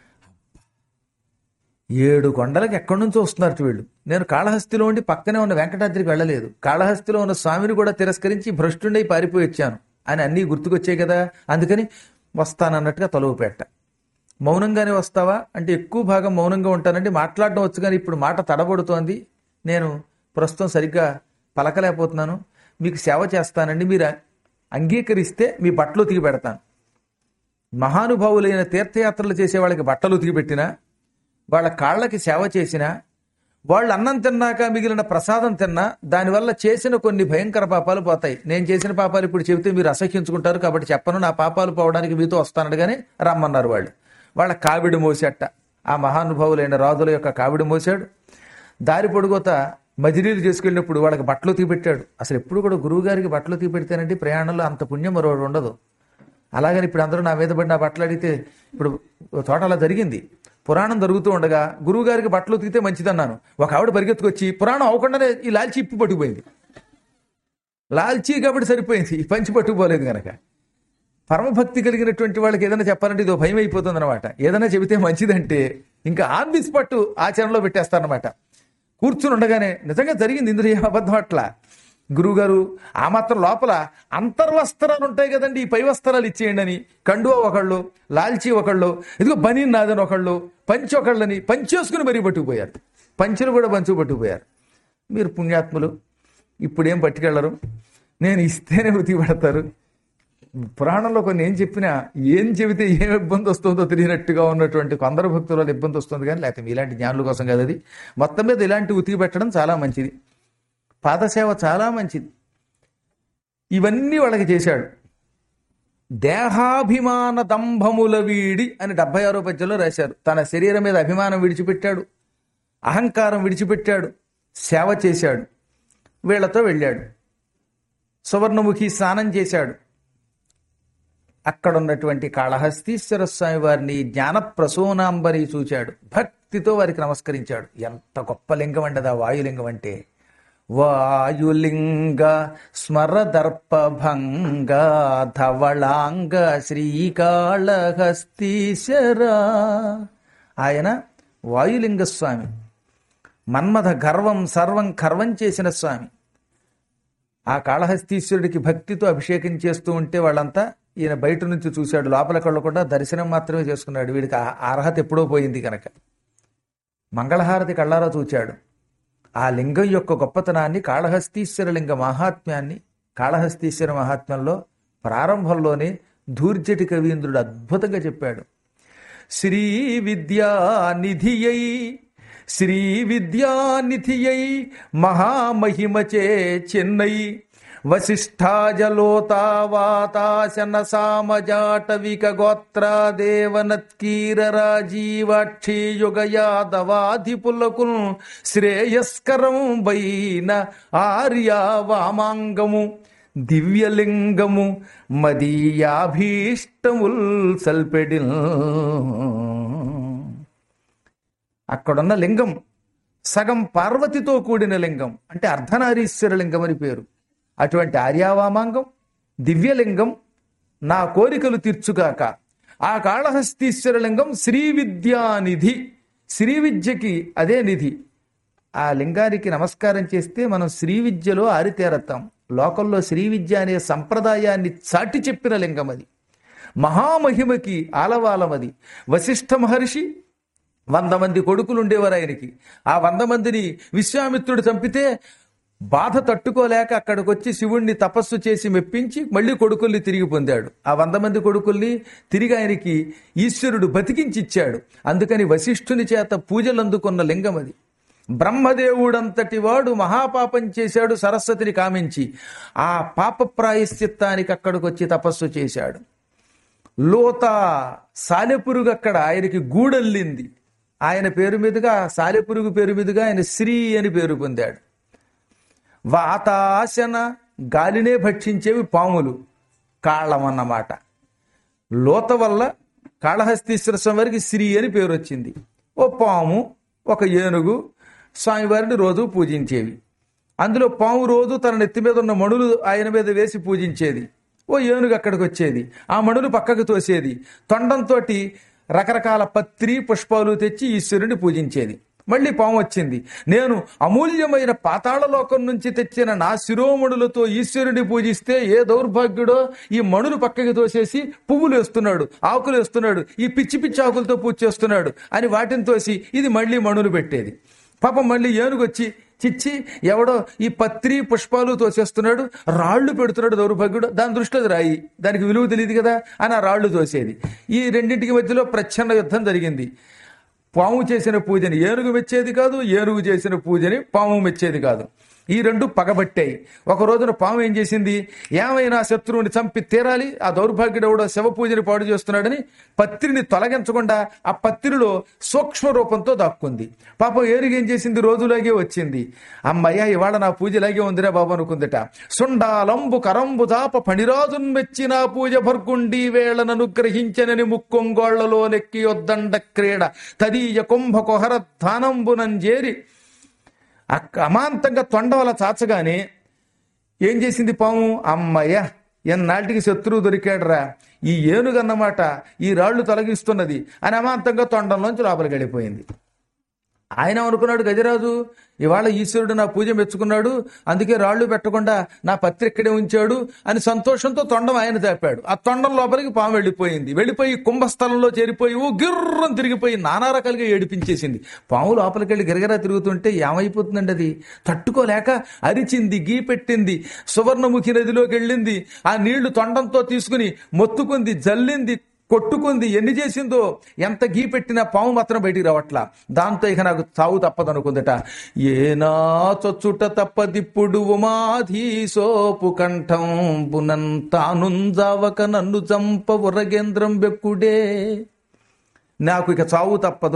ఏడు కొండలకు ఎక్కడి నుంచో వస్తున్నారు వీళ్ళు నేను కాళహస్తిలో ఉండి పక్కనే ఉన్న వెంకటాద్రికి వెళ్ళలేదు కాళహస్తిలో ఉన్న స్వామిని కూడా తిరస్కరించి భ్రష్టుండై పారిపోయి వచ్చాను అని అన్నీ గుర్తుకొచ్చాయి కదా అందుకని వస్తానన్నట్టుగా తలువు పెట్ట మౌనంగానే వస్తావా అంటే ఎక్కువ భాగం మౌనంగా ఉంటానండి మాట్లాడడం వచ్చు కానీ ఇప్పుడు మాట తడబడుతోంది నేను ప్రస్తుతం సరిగ్గా పలకలేకపోతున్నాను మీకు సేవ చేస్తానండి మీరు అంగీకరిస్తే మీ బట్టలు ఉతికి పెడతాను మహానుభావులైన తీర్థయాత్రలు చేసే వాళ్ళకి బట్టలు ఉతికి పెట్టినా వాళ్ళ కాళ్ళకి సేవ చేసినా వాళ్ళు అన్నం తిన్నాక మిగిలిన ప్రసాదం తిన్నా దానివల్ల చేసిన కొన్ని భయంకర పాపాలు పోతాయి నేను చేసిన పాపాలు ఇప్పుడు చెబితే మీరు అసహ్యించుకుంటారు కాబట్టి చెప్పను నా పాపాలు పోవడానికి మీతో వస్తానడగానే రమ్మన్నారు వాళ్ళు వాళ్ళ కావిడి మోసేట ఆ మహానుభావులైన రాజుల యొక్క కావిడి మోసాడు దారి పొడుగుత మజిలీలు చేసుకెళ్ళినప్పుడు వాళ్ళకి బట్టలు తీపెట్టాడు అసలు ఎప్పుడు కూడా గురువు గారికి బట్టలు తీపెడితేనండి ప్రయాణంలో అంత పుణ్యం మరో ఉండదు అలాగని ఇప్పుడు అందరూ నా మీద పడి నా బట్టలు అడిగితే ఇప్పుడు ఓ చోట అలా జరిగింది పురాణం జరుగుతూ ఉండగా గురువు గారికి బట్టలు ఉతికితే మంచిదన్నాను ఒక ఆవిడ పరిగెత్తుకొచ్చి పురాణం అవ్వకుండానే ఈ లాల్చి ఇప్పి పట్టుకుపోయింది లాల్చీ కాబట్టి సరిపోయింది ఈ పంచి పట్టుకుపోలేదు కనుక పరమభక్తి కలిగినటువంటి వాళ్ళకి ఏదైనా చెప్పాలంటే ఇదో భయం అయిపోతుంది అనమాట ఏదైనా చెబితే మంచిదంటే ఇంకా ఆన్ ది స్పాట్ ఆచరణలో పెట్టేస్తారనమాట కూర్చుని ఉండగానే నిజంగా జరిగింది ఇందులో ఏం అబద్ధం అట్లా గురువుగారు ఆ మాత్రం లోపల అంతర్వస్త్రాలు ఉంటాయి కదండి ఈ పై వస్త్రాలు ఇచ్చేయండి అని కండువా ఒకళ్ళు లాల్చీ ఒకళ్ళు ఇదిగో బనీన్ నాదని ఒకళ్ళు పంచి ఒకళ్ళని పంచేసుకుని మరీ పట్టుకుపోయారు పంచులు కూడా పంచు పట్టుకుపోయారు మీరు పుణ్యాత్ములు ఇప్పుడేం పట్టుకెళ్ళరు నేను ఇస్తేనే ఉతికి పెడతారు పురాణంలో కొన్ని ఏం చెప్పినా ఏం చెబితే ఏం ఇబ్బంది వస్తుందో తెలియనట్టుగా ఉన్నటువంటి కొందరు భక్తుల వల్ల ఇబ్బంది వస్తుంది కానీ లేకపోతే మీలాంటి జ్ఞానుల కోసం కాదు అది మొత్తం మీద ఇలాంటి ఉతికి పెట్టడం చాలా మంచిది పాదసేవ చాలా మంచిది ఇవన్నీ వాళ్ళకి చేశాడు దేహాభిమాన దంభముల వీడి అని డెబ్బై ఆరో పద్యంలో రాశారు తన శరీరం మీద అభిమానం విడిచిపెట్టాడు అహంకారం విడిచిపెట్టాడు సేవ చేశాడు వీళ్లతో వెళ్ళాడు సువర్ణముఖి స్నానం చేశాడు అక్కడ ఉన్నటువంటి కాళహస్తీశ్వర స్వామి వారిని జ్ఞాన ప్రసూనాంబరి చూచాడు భక్తితో వారికి నమస్కరించాడు ఎంత గొప్ప లింగం అండి అది ఆ వాయులింగం అంటే వాయులింగ స్మరదర్పభంగ ధవళాంగ శ్రీకాళహస్తీశ్వర ఆయన వాయులింగ స్వామి మన్మథ గర్వం సర్వం కర్వం చేసిన స్వామి ఆ కాళహస్తీశ్వరుడికి భక్తితో అభిషేకం చేస్తూ ఉంటే వాళ్ళంతా ఈయన బయట నుంచి చూశాడు లోపలికి వెళ్ళకుండా దర్శనం మాత్రమే చేసుకున్నాడు వీడికి ఆ అర్హత ఎప్పుడో పోయింది కనుక మంగళహారతి కళ్ళారా చూచాడు ఆ లింగం యొక్క గొప్పతనాన్ని కాళహస్తీశ్వర లింగ మహాత్మ్యాన్ని కాళహస్తీశ్వర మహాత్మ్యంలో ప్రారంభంలోనే ధూర్జటి కవీంద్రుడు అద్భుతంగా చెప్పాడు శ్రీ విద్యానిధియై శ్రీ విద్యానిధియై మహామహిమచే చెన్నై వశిష్ఠాజలోతావాతాశన సామజాటవిక గోత్రాదేవనత్కీర రాజీవాక్షి యుగ యాదవాధిపులకు శ్రేయస్కరం వైన ఆర్య వామాంగము దివ్యలింగము మదీయాభీష్టముల్ సల్పెడిల్ అక్కడున్న లింగం సగం పార్వతితో కూడిన లింగం అంటే అర్ధనారీశ్వర లింగం అని పేరు అటువంటి ఆర్యావామాంగం దివ్యలింగం నా కోరికలు తీర్చుగాక ఆ కాళహస్తీశ్వర లింగం శ్రీ విద్యానిధి శ్రీ విద్యకి అదే నిధి ఆ లింగానికి నమస్కారం చేస్తే మనం శ్రీ విద్యలో ఆరితేరతాం లోకంలో శ్రీ విద్య అనే సంప్రదాయాన్ని చాటి చెప్పిన లింగం అది మహామహిమకి ఆలవాలమది వశిష్ఠ మహర్షి వంద మంది కొడుకులు ఉండేవారు ఆయనకి ఆ వంద మందిని విశ్వామిత్రుడు చంపితే బాధ తట్టుకోలేక అక్కడికి వచ్చి శివుణ్ణి తపస్సు చేసి మెప్పించి మళ్ళీ కొడుకుల్ని తిరిగి పొందాడు ఆ వంద మంది కొడుకుల్ని తిరిగి ఆయనకి ఈశ్వరుడు బతికించి ఇచ్చాడు అందుకని వశిష్ఠుని చేత పూజలు అందుకున్న లింగం అది బ్రహ్మదేవుడంతటి వాడు మహాపాపం చేశాడు సరస్వతిని కామించి ఆ పాప ప్రాయశ్చిత్తానికి అక్కడికి వచ్చి తపస్సు చేశాడు లోత సాలెపురుగు అక్కడ ఆయనకి గూడల్లింది ఆయన పేరు మీదుగా సాలెపురుగు పేరు మీదుగా ఆయన శ్రీ అని పేరు పొందాడు వాతాశన గాలినే భక్షించేవి పాములు కాళ్ళం అన్నమాట లోత వల్ల కాళహస్తీశ్వర స్వామి వారికి శ్రీ అని పేరు వచ్చింది ఓ పాము ఒక ఏనుగు స్వామివారిని రోజు పూజించేవి అందులో పాము రోజు తన నెత్తి మీద ఉన్న మణులు ఆయన మీద వేసి పూజించేది ఓ ఏనుగు అక్కడికి వచ్చేది ఆ మణులు పక్కకు తోసేది తొండంతో రకరకాల పత్రి పుష్పాలు తెచ్చి ఈశ్వరుని పూజించేది మళ్ళీ పాము వచ్చింది నేను అమూల్యమైన పాతాళ లోకం నుంచి తెచ్చిన నా శిరోమణులతో ఈశ్వరుని పూజిస్తే ఏ దౌర్భాగ్యుడో ఈ మణులు పక్కకి తోసేసి పువ్వులు వేస్తున్నాడు ఆకులు వేస్తున్నాడు ఈ పిచ్చి పిచ్చి ఆకులతో పూజ చేస్తున్నాడు అని వాటిని తోసి ఇది మళ్ళీ మణులు పెట్టేది పాపం మళ్ళీ ఏనుగొచ్చి చిచ్చి ఎవడో ఈ పత్రి పుష్పాలు తోసేస్తున్నాడు రాళ్లు పెడుతున్నాడు దౌర్భాగ్యుడు దాని దృష్టిలో అది రాయి దానికి విలువ తెలియదు కదా అని ఆ రాళ్లు తోసేది ఈ రెండింటికి మధ్యలో ప్రచ్ఛన్న యుద్ధం జరిగింది పాము చేసిన పూజని ఏనుగు మెచ్చేది కాదు ఏనుగు చేసిన పూజని పాము మెచ్చేది కాదు ఈ రెండు పగబట్టాయి ఒక రోజున పాము ఏం చేసింది ఏమైనా శత్రువుని చంపి తీరాలి ఆ దౌర్భాగ్యుడు ఎవడో శవ పూజని పాడు చేస్తున్నాడని పత్రిని తొలగించకుండా ఆ పత్రిలో సూక్ష్మ రూపంతో దాక్కుంది పాపం ఏనుగు ఏం చేసింది రోజులాగే వచ్చింది అమ్మయ్య ఇవాళ నా పూజ ఇలాగే ఉందిరా బాబు అనుకుందట సుండాలంబు కరంబు దాప పణిరాజున్ మెచ్చి నా పూజ భర్గుండి వేళనను గ్రహించనని ముక్కొంగోళ్లలో నెక్కి యొద్దండ క్రీడ తదీయ కుంభ కొహర ధానంబునంజేరి అక్క అమాంతంగా తొండ వల్ల చాచగానే ఏం చేసింది పాము అమ్మయ్య ఎన్నాటికి శత్రువు దొరికాడురా ఈ ఏనుగన్నమాట ఈ రాళ్లు తొలగిస్తున్నది అని అమాంతంగా తొండంలోంచి లోపలికి వెళ్ళిపోయింది ఆయన అనుకున్నాడు గజరాజు ఇవాళ ఈశ్వరుడు నా పూజ మెచ్చుకున్నాడు అందుకే రాళ్లు పెట్టకుండా నా పత్రి ఇక్కడే ఉంచాడు అని సంతోషంతో తొండం ఆయన దాపాడు ఆ తొండం లోపలికి పాము వెళ్ళిపోయింది వెళ్ళిపోయి కుంభస్థలంలో చేరిపోయి ఓ గిర్రం తిరిగిపోయి నానా రకాలుగా ఏడిపించేసింది పాము లోపలికి వెళ్ళి గిరగిరా తిరుగుతుంటే ఏమైపోతుందండి అది తట్టుకోలేక అరిచింది గీ పెట్టింది సువర్ణముఖి నదిలోకి వెళ్ళింది ఆ నీళ్లు తొండంతో తీసుకుని మొత్తుకుంది జల్లింది కొట్టుకుంది ఎన్ని చేసిందో ఎంత గీ పెట్టినా పాము మాత్రం బయటికి రావట్లా దాంతో ఇక నాకు చావు తప్పదనుకుందట ఏనా చొచ్చుట తప్పదిప్పుడు ఉమాధి సోపు కంఠం పునంతానుంజావక నన్ను చంప ఉరగేంద్రం బెక్కుడే నాకు ఇక చావు తప్పదు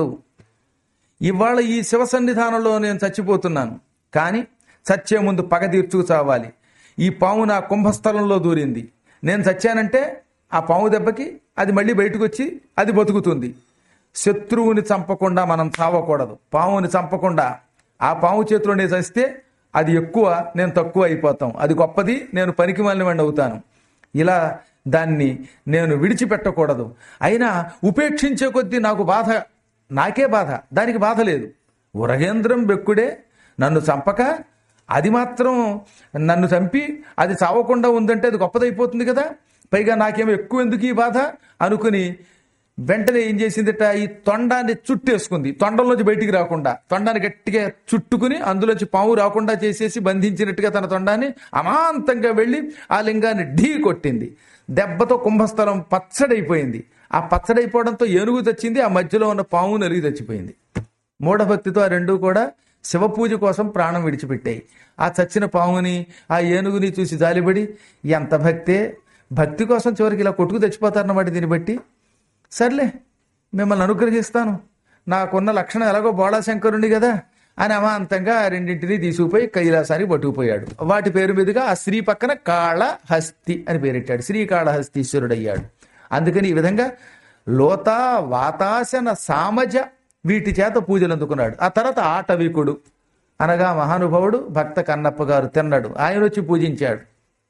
ఇవాళ ఈ శివ సన్నిధానంలో నేను చచ్చిపోతున్నాను కానీ చచ్చే ముందు పగ తీర్చుకు చావాలి ఈ పాము నా కుంభస్థలంలో దూరింది నేను చచ్చానంటే ఆ పాము దెబ్బకి అది మళ్ళీ బయటకు వచ్చి అది బతుకుతుంది శత్రువుని చంపకుండా మనం చావకూడదు పాముని చంపకుండా ఆ పాము చేతిలో నేను చస్తే అది ఎక్కువ నేను తక్కువ అయిపోతాం అది గొప్పది నేను పనికి వాడిని అవుతాను ఇలా దాన్ని నేను విడిచిపెట్టకూడదు అయినా ఉపేక్షించే కొద్దీ నాకు బాధ నాకే బాధ దానికి బాధ లేదు ఉరగేంద్రం బెక్కుడే నన్ను చంపక అది మాత్రం నన్ను చంపి అది చావకుండా ఉందంటే అది గొప్పదైపోతుంది కదా పైగా నాకేమో ఎక్కువ ఎందుకు ఈ బాధ అనుకుని వెంటనే ఏం చేసిందట ఈ తొండాన్ని చుట్టేసుకుంది తొండంలోంచి బయటికి రాకుండా తొండాన్ని గట్టిగా చుట్టుకుని అందులోంచి పాము రాకుండా చేసేసి బంధించినట్టుగా తన తొండాన్ని అమాంతంగా వెళ్ళి ఆ లింగాన్ని ఢీ కొట్టింది దెబ్బతో కుంభస్థలం పచ్చడైపోయింది ఆ పచ్చడైపోవడంతో ఏనుగు తెచ్చింది ఆ మధ్యలో ఉన్న పాము నలిగి తెచ్చిపోయింది మూఢభక్తితో ఆ రెండు కూడా శివ పూజ కోసం ప్రాణం విడిచిపెట్టాయి ఆ చచ్చిన పాముని ఆ ఏనుగుని చూసి జాలిపడి ఎంత భక్తే భక్తి కోసం చివరికి ఇలా కొట్టుకు తెచ్చిపోతారన్నమాట దీన్ని బట్టి సర్లే మిమ్మల్ని అనుగ్రహిస్తాను నాకున్న లక్షణం ఎలాగో బోళాశంకరుండి కదా అని అమాంతంగా ఆ రెండింటినీ తీసుకుపోయి కైలాసానికి పట్టుకుపోయాడు వాటి పేరు మీదుగా ఆ స్త్రీ పక్కన కాళహస్తి అని పేరెట్టాడు శ్రీకాళహస్తీశ్వరుడు అయ్యాడు అందుకని ఈ విధంగా లోత వాతాసన సామజ వీటి చేత పూజలు అందుకున్నాడు ఆ తర్వాత ఆటవికుడు అనగా మహానుభావుడు భక్త కన్నప్ప గారు తిన్నాడు ఆయన వచ్చి పూజించాడు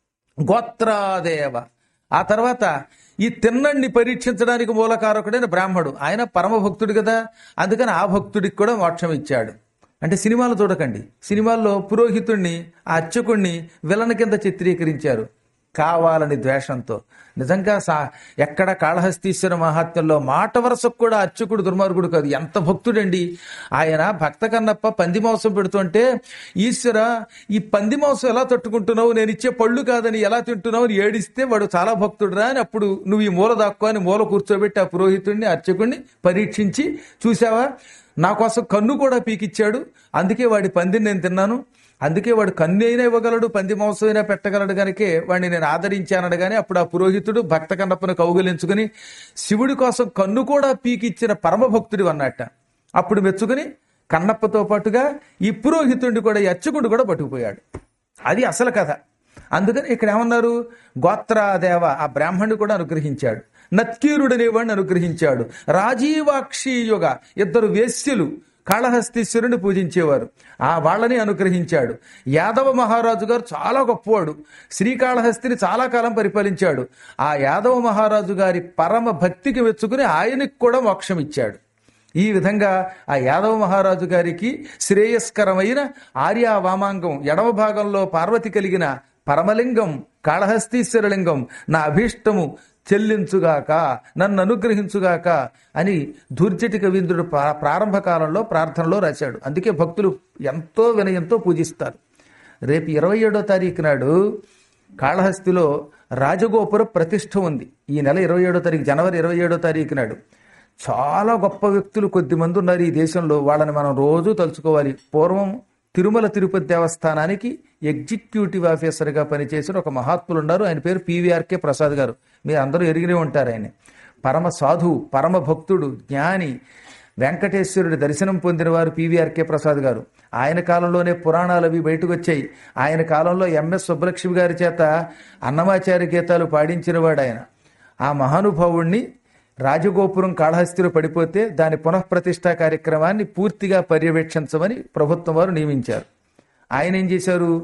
గోత్రాదేవ ఆ తర్వాత ఈ తిన్నడిని పరీక్షించడానికి మూలకారకుడైన బ్రాహ్మడు ఆయన పరమ భక్తుడు కదా అందుకని ఆ భక్తుడికి కూడా మోక్షం ఇచ్చాడు అంటే సినిమాలు చూడకండి సినిమాల్లో పురోహితుణ్ణి ఆ అర్చకుణ్ణి విలన కింద చిత్రీకరించారు కావాలని ద్వేషంతో నిజంగా సా ఎక్కడ కాళహస్తీశ్వర మహాత్మ్యంలో మాట వరసకు కూడా అర్చకుడు దుర్మార్గుడు కాదు ఎంత భక్తుడండి ఆయన భక్త కన్నప్ప పంది మాంసం పెడుతుంటే ఈశ్వర ఈ పంది మాంసం ఎలా తట్టుకుంటున్నావు నేను ఇచ్చే పళ్ళు కాదని ఎలా తింటున్నావు అని ఏడిస్తే వాడు చాలా భక్తుడురా అని అప్పుడు నువ్వు ఈ మూల దాక్కో అని మూల కూర్చోబెట్టి ఆ పురోహితుడిని అర్చకుడిని పరీక్షించి చూసావా నా కోసం కన్ను కూడా పీకిచ్చాడు అందుకే వాడి పందిని నేను తిన్నాను అందుకే వాడు కన్ను అయినా ఇవ్వగలడు పంది మాంసం అయినా పెట్టగలడు కనుకే వాడిని నేను ఆదరించానడు కానీ అప్పుడు ఆ పురోహితుడు భక్త కన్నప్పను కౌగులించుకుని శివుడి కోసం కన్ను కూడా పీకిచ్చిన పరమభక్తుడు అన్నట్ట అప్పుడు మెచ్చుకుని కన్నప్పతో పాటుగా ఈ పురోహితుడిని కూడా ఈ అర్చకుడు కూడా పట్టుకుపోయాడు అది అసలు కథ అందుకని ఇక్కడ ఏమన్నారు గోత్రాదేవ ఆ బ్రాహ్మణుడు కూడా అనుగ్రహించాడు నత్కీరుడనేవాడిని అనుగ్రహించాడు రాజీవాక్షియుగ ఇద్దరు వేశ్యలు కాళహస్తీశ్వరుని పూజించేవారు ఆ వాళ్ళని అనుగ్రహించాడు యాదవ మహారాజు గారు చాలా గొప్పవాడు శ్రీకాళహస్తిని చాలా కాలం పరిపాలించాడు ఆ యాదవ మహారాజు గారి పరమ భక్తికి మెచ్చుకుని ఆయనకి కూడా మోక్షం ఇచ్చాడు ఈ విధంగా ఆ యాదవ మహారాజు గారికి శ్రేయస్కరమైన ఆర్యా వామాంగం ఎడమ భాగంలో పార్వతి కలిగిన పరమలింగం కాళహస్తీశ్వరలింగం నా అభీష్టము చెల్లించుగాక నన్ను అనుగ్రహించుగాక అని దుర్జటి కవీంద్రుడు ప్రా- ప్రారంభ కాలంలో ప్రార్థనలో రాశాడు అందుకే భక్తులు ఎంతో వినయంతో పూజిస్తారు రేపు ఇరవై ఏడో తారీఖు నాడు కాళహస్తిలో రాజగోపుర ప్రతిష్ఠ ఉంది ఈ నెల ఇరవై ఏడో తారీఖు జనవరి ఇరవై ఏడో తారీఖు నాడు చాలా గొప్ప వ్యక్తులు కొద్ది మంది ఉన్నారు ఈ దేశంలో వాళ్ళని మనం రోజు తలుచుకోవాలి పూర్వం తిరుమల తిరుపతి దేవస్థానానికి ఎగ్జిక్యూటివ్ ఆఫీసర్గా పనిచేసిన ఒక మహాత్ములు ఉన్నారు ఆయన పేరు పివిఆర్కే ప్రసాద్ గారు మీరు అందరూ ఎరిగినే ఉంటారు ఆయన పరమ సాధువు పరమ భక్తుడు జ్ఞాని వెంకటేశ్వరుడి దర్శనం పొందిన వారు పివిఆర్కే ప్రసాద్ గారు ఆయన కాలంలోనే పురాణాలు అవి బయటకు వచ్చాయి ఆయన కాలంలో ఎంఎస్ సుబ్బలక్ష్మి గారి చేత అన్నమాచార్య గీతాలు పాడించిన వాడు ఆయన ఆ మహానుభావుణ్ణి రాజగోపురం కాళహస్తిలో పడిపోతే దాని పునఃప్రతిష్ఠా కార్యక్రమాన్ని పూర్తిగా పర్యవేక్షించమని ప్రభుత్వం వారు నియమించారు ఆయన ఏం చేశారు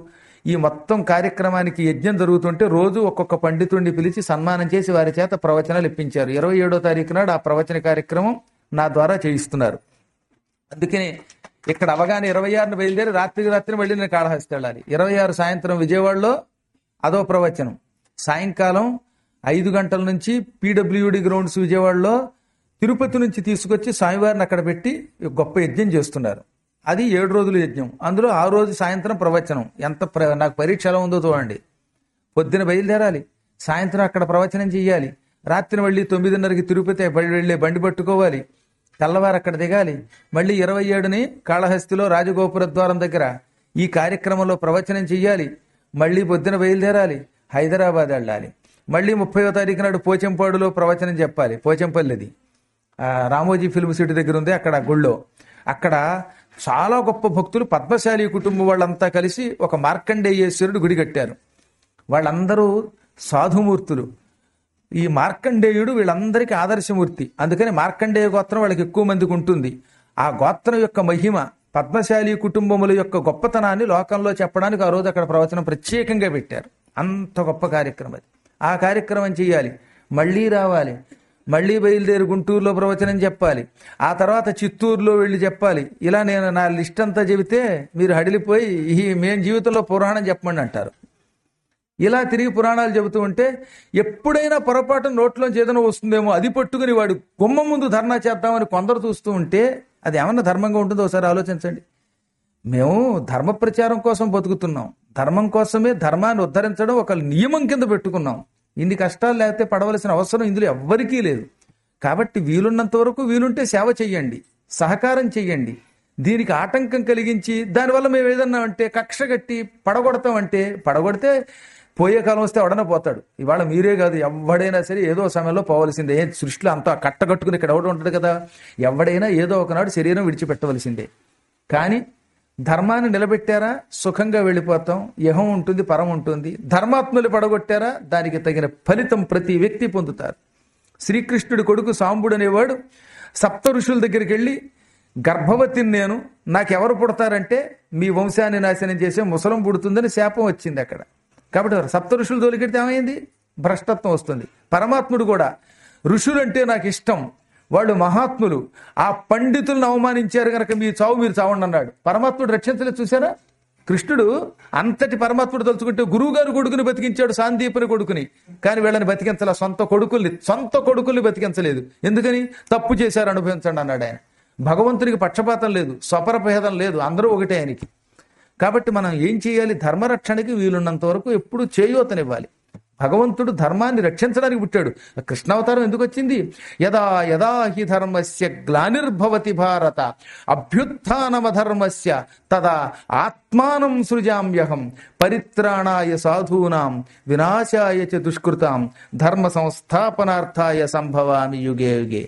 ఈ మొత్తం కార్యక్రమానికి యజ్ఞం జరుగుతుంటే రోజు ఒక్కొక్క పండితుడిని పిలిచి సన్మానం చేసి వారి చేత ప్రవచనాలు ఇప్పించారు ఇరవై ఏడో తారీఖు నాడు ఆ ప్రవచన కార్యక్రమం నా ద్వారా చేయిస్తున్నారు అందుకని ఇక్కడ అవగానే ఇరవై ఆరున బయలుదేరి రాత్రికి రాత్రి మళ్ళీ నేను కాళహస్తి వెళ్ళాలి ఇరవై ఆరు సాయంత్రం విజయవాడలో అదో ప్రవచనం సాయంకాలం ఐదు గంటల నుంచి పీడబ్ల్యూడి గ్రౌండ్స్ విజయవాడలో తిరుపతి నుంచి తీసుకొచ్చి స్వామివారిని అక్కడ పెట్టి గొప్ప యజ్ఞం చేస్తున్నారు అది ఏడు రోజుల యజ్ఞం అందులో ఆ రోజు సాయంత్రం ప్రవచనం ఎంత ప్ర- నాకు పరీక్ష ఎలా ఉందో చూడండి పొద్దున బయలుదేరాలి సాయంత్రం అక్కడ ప్రవచనం చెయ్యాలి రాత్రి మళ్ళీ తొమ్మిదిన్నరకి తిరుపతి బయలు వెళ్ళి బండి పట్టుకోవాలి తెల్లవారు అక్కడ దిగాలి మళ్ళీ ఇరవై ఏడుని కాళహస్తిలో రాజగోపుర ద్వారం దగ్గర ఈ కార్యక్రమంలో ప్రవచనం చెయ్యాలి మళ్ళీ పొద్దున బయలుదేరాలి హైదరాబాద్ వెళ్ళాలి మళ్ళీ ముప్పయో తారీఖు నాడు పోచంపాడులో ప్రవచనం చెప్పాలి పోచంపల్లిది ఆ, రామోజీ ఫిల్మ్ సిటీ దగ్గర ఉంది అక్కడ గుళ్ళో అక్కడ చాలా గొప్ప భక్తులు పద్మశాలి కుటుంబం వాళ్ళంతా కలిసి ఒక మార్కండేయేశ్వరుడు గుడి కట్టారు వాళ్ళందరూ సాధుమూర్తులు ఈ మార్కండేయుడు వీళ్ళందరికీ ఆదర్శమూర్తి అందుకని మార్కండేయ గోత్రం వాళ్ళకి ఎక్కువ మందికి ఉంటుంది ఆ గోత్రం యొక్క మహిమ పద్మశాలి కుటుంబముల యొక్క గొప్పతనాన్ని లోకంలో చెప్పడానికి ఆ రోజు అక్కడ ప్రవచనం ప్రత్యేకంగా పెట్టారు అంత గొప్ప కార్యక్రమం అది ఆ కార్యక్రమం చేయాలి మళ్ళీ రావాలి మళ్ళీ బయలుదేరి గుంటూరులో ప్రవచనం చెప్పాలి ఆ తర్వాత చిత్తూరులో వెళ్ళి చెప్పాలి ఇలా నేను నా లిస్ట్ అంతా చెబితే మీరు హడిలిపోయి ఈ మేం జీవితంలో పురాణం చెప్పమండి అంటారు ఇలా తిరిగి పురాణాలు చెబుతూ ఉంటే ఎప్పుడైనా పొరపాటు నోట్లోంచి ఏదైనా వస్తుందేమో అది పట్టుకుని వాడు గుమ్మం ముందు ధర్నా చేద్దామని కొందరు చూస్తూ ఉంటే అది ఏమన్నా ధర్మంగా ఉంటుందో ఒకసారి ఆలోచించండి మేము ధర్మ ప్రచారం కోసం బతుకుతున్నాం ధర్మం కోసమే ధర్మాన్ని ఉద్ధరించడం ఒక నియమం కింద పెట్టుకున్నాం ఇన్ని కష్టాలు లేకపోతే పడవలసిన అవసరం ఇందులో ఎవ్వరికీ లేదు కాబట్టి వీలున్నంత వరకు వీలుంటే సేవ చెయ్యండి సహకారం చెయ్యండి దీనికి ఆటంకం కలిగించి దానివల్ల మేము ఏదన్నా అంటే కక్ష కట్టి పడగొడతామంటే పడగొడితే పోయే కాలం వస్తే ఎవడన్నా పోతాడు ఇవాళ మీరే కాదు ఎవడైనా సరే ఏదో సమయంలో పోవలసిందే ఏ సృష్టిలో అంతా కట్టగట్టుకుని ఇక్కడ ఎవడు ఉంటాడు కదా ఎవడైనా ఏదో ఒకనాడు శరీరం విడిచిపెట్టవలసిందే కానీ ధర్మాన్ని నిలబెట్టారా సుఖంగా వెళ్ళిపోతాం యహం ఉంటుంది పరం ఉంటుంది ధర్మాత్ములు పడగొట్టారా దానికి తగిన ఫలితం ప్రతి వ్యక్తి పొందుతారు శ్రీకృష్ణుడి కొడుకు సాంబుడు అనేవాడు సప్త ఋషుల దగ్గరికి వెళ్ళి గర్భవతిని నేను నాకెవరు పుడతారంటే మీ వంశాన్ని నాశనం చేసే ముసలం పుడుతుందని శాపం వచ్చింది అక్కడ కాబట్టి సప్త ఋషులు తోలికెడితే ఏమైంది భ్రష్టత్వం వస్తుంది పరమాత్ముడు కూడా ఋషులంటే నాకు ఇష్టం వాళ్ళు మహాత్ములు ఆ పండితులను అవమానించారు గనక మీ చావు మీరు చావండి అన్నాడు పరమాత్ముడు రక్షించలేదు చూసారా కృష్ణుడు అంతటి పరమాత్ముడు తలుచుకుంటే గురువు గారు కొడుకుని బతికించాడు సాందీపుని కొడుకుని కానీ వీళ్ళని బతికించలే సొంత కొడుకుల్ని సొంత కొడుకుల్ని బతికించలేదు ఎందుకని తప్పు చేశారు అనుభవించండి అన్నాడు ఆయన భగవంతునికి పక్షపాతం లేదు స్వపరభేదం లేదు అందరూ ఒకటే ఆయనకి కాబట్టి మనం ఏం చేయాలి ధర్మరక్షణకి వీలున్నంత వరకు ఎప్పుడు చేయూతనివ్వాలి భగవంతుడు ధర్మాన్ని రక్షించడానికి పుట్టాడు కృష్ణావతారం ఎందుకు వచ్చింది యదా యదా హి ధర్మస్య గ్లానిర్భవతి భారత అభ్యుత్నమధర్మస్య తదా ఆత్మానం సృజామ్యహం పరిత్రాణాయ సాధూనాం వినాశాయ చ దుష్కృతాం ధర్మ సంస్థాపనార్థాయ సంభవామి యుగే యుగే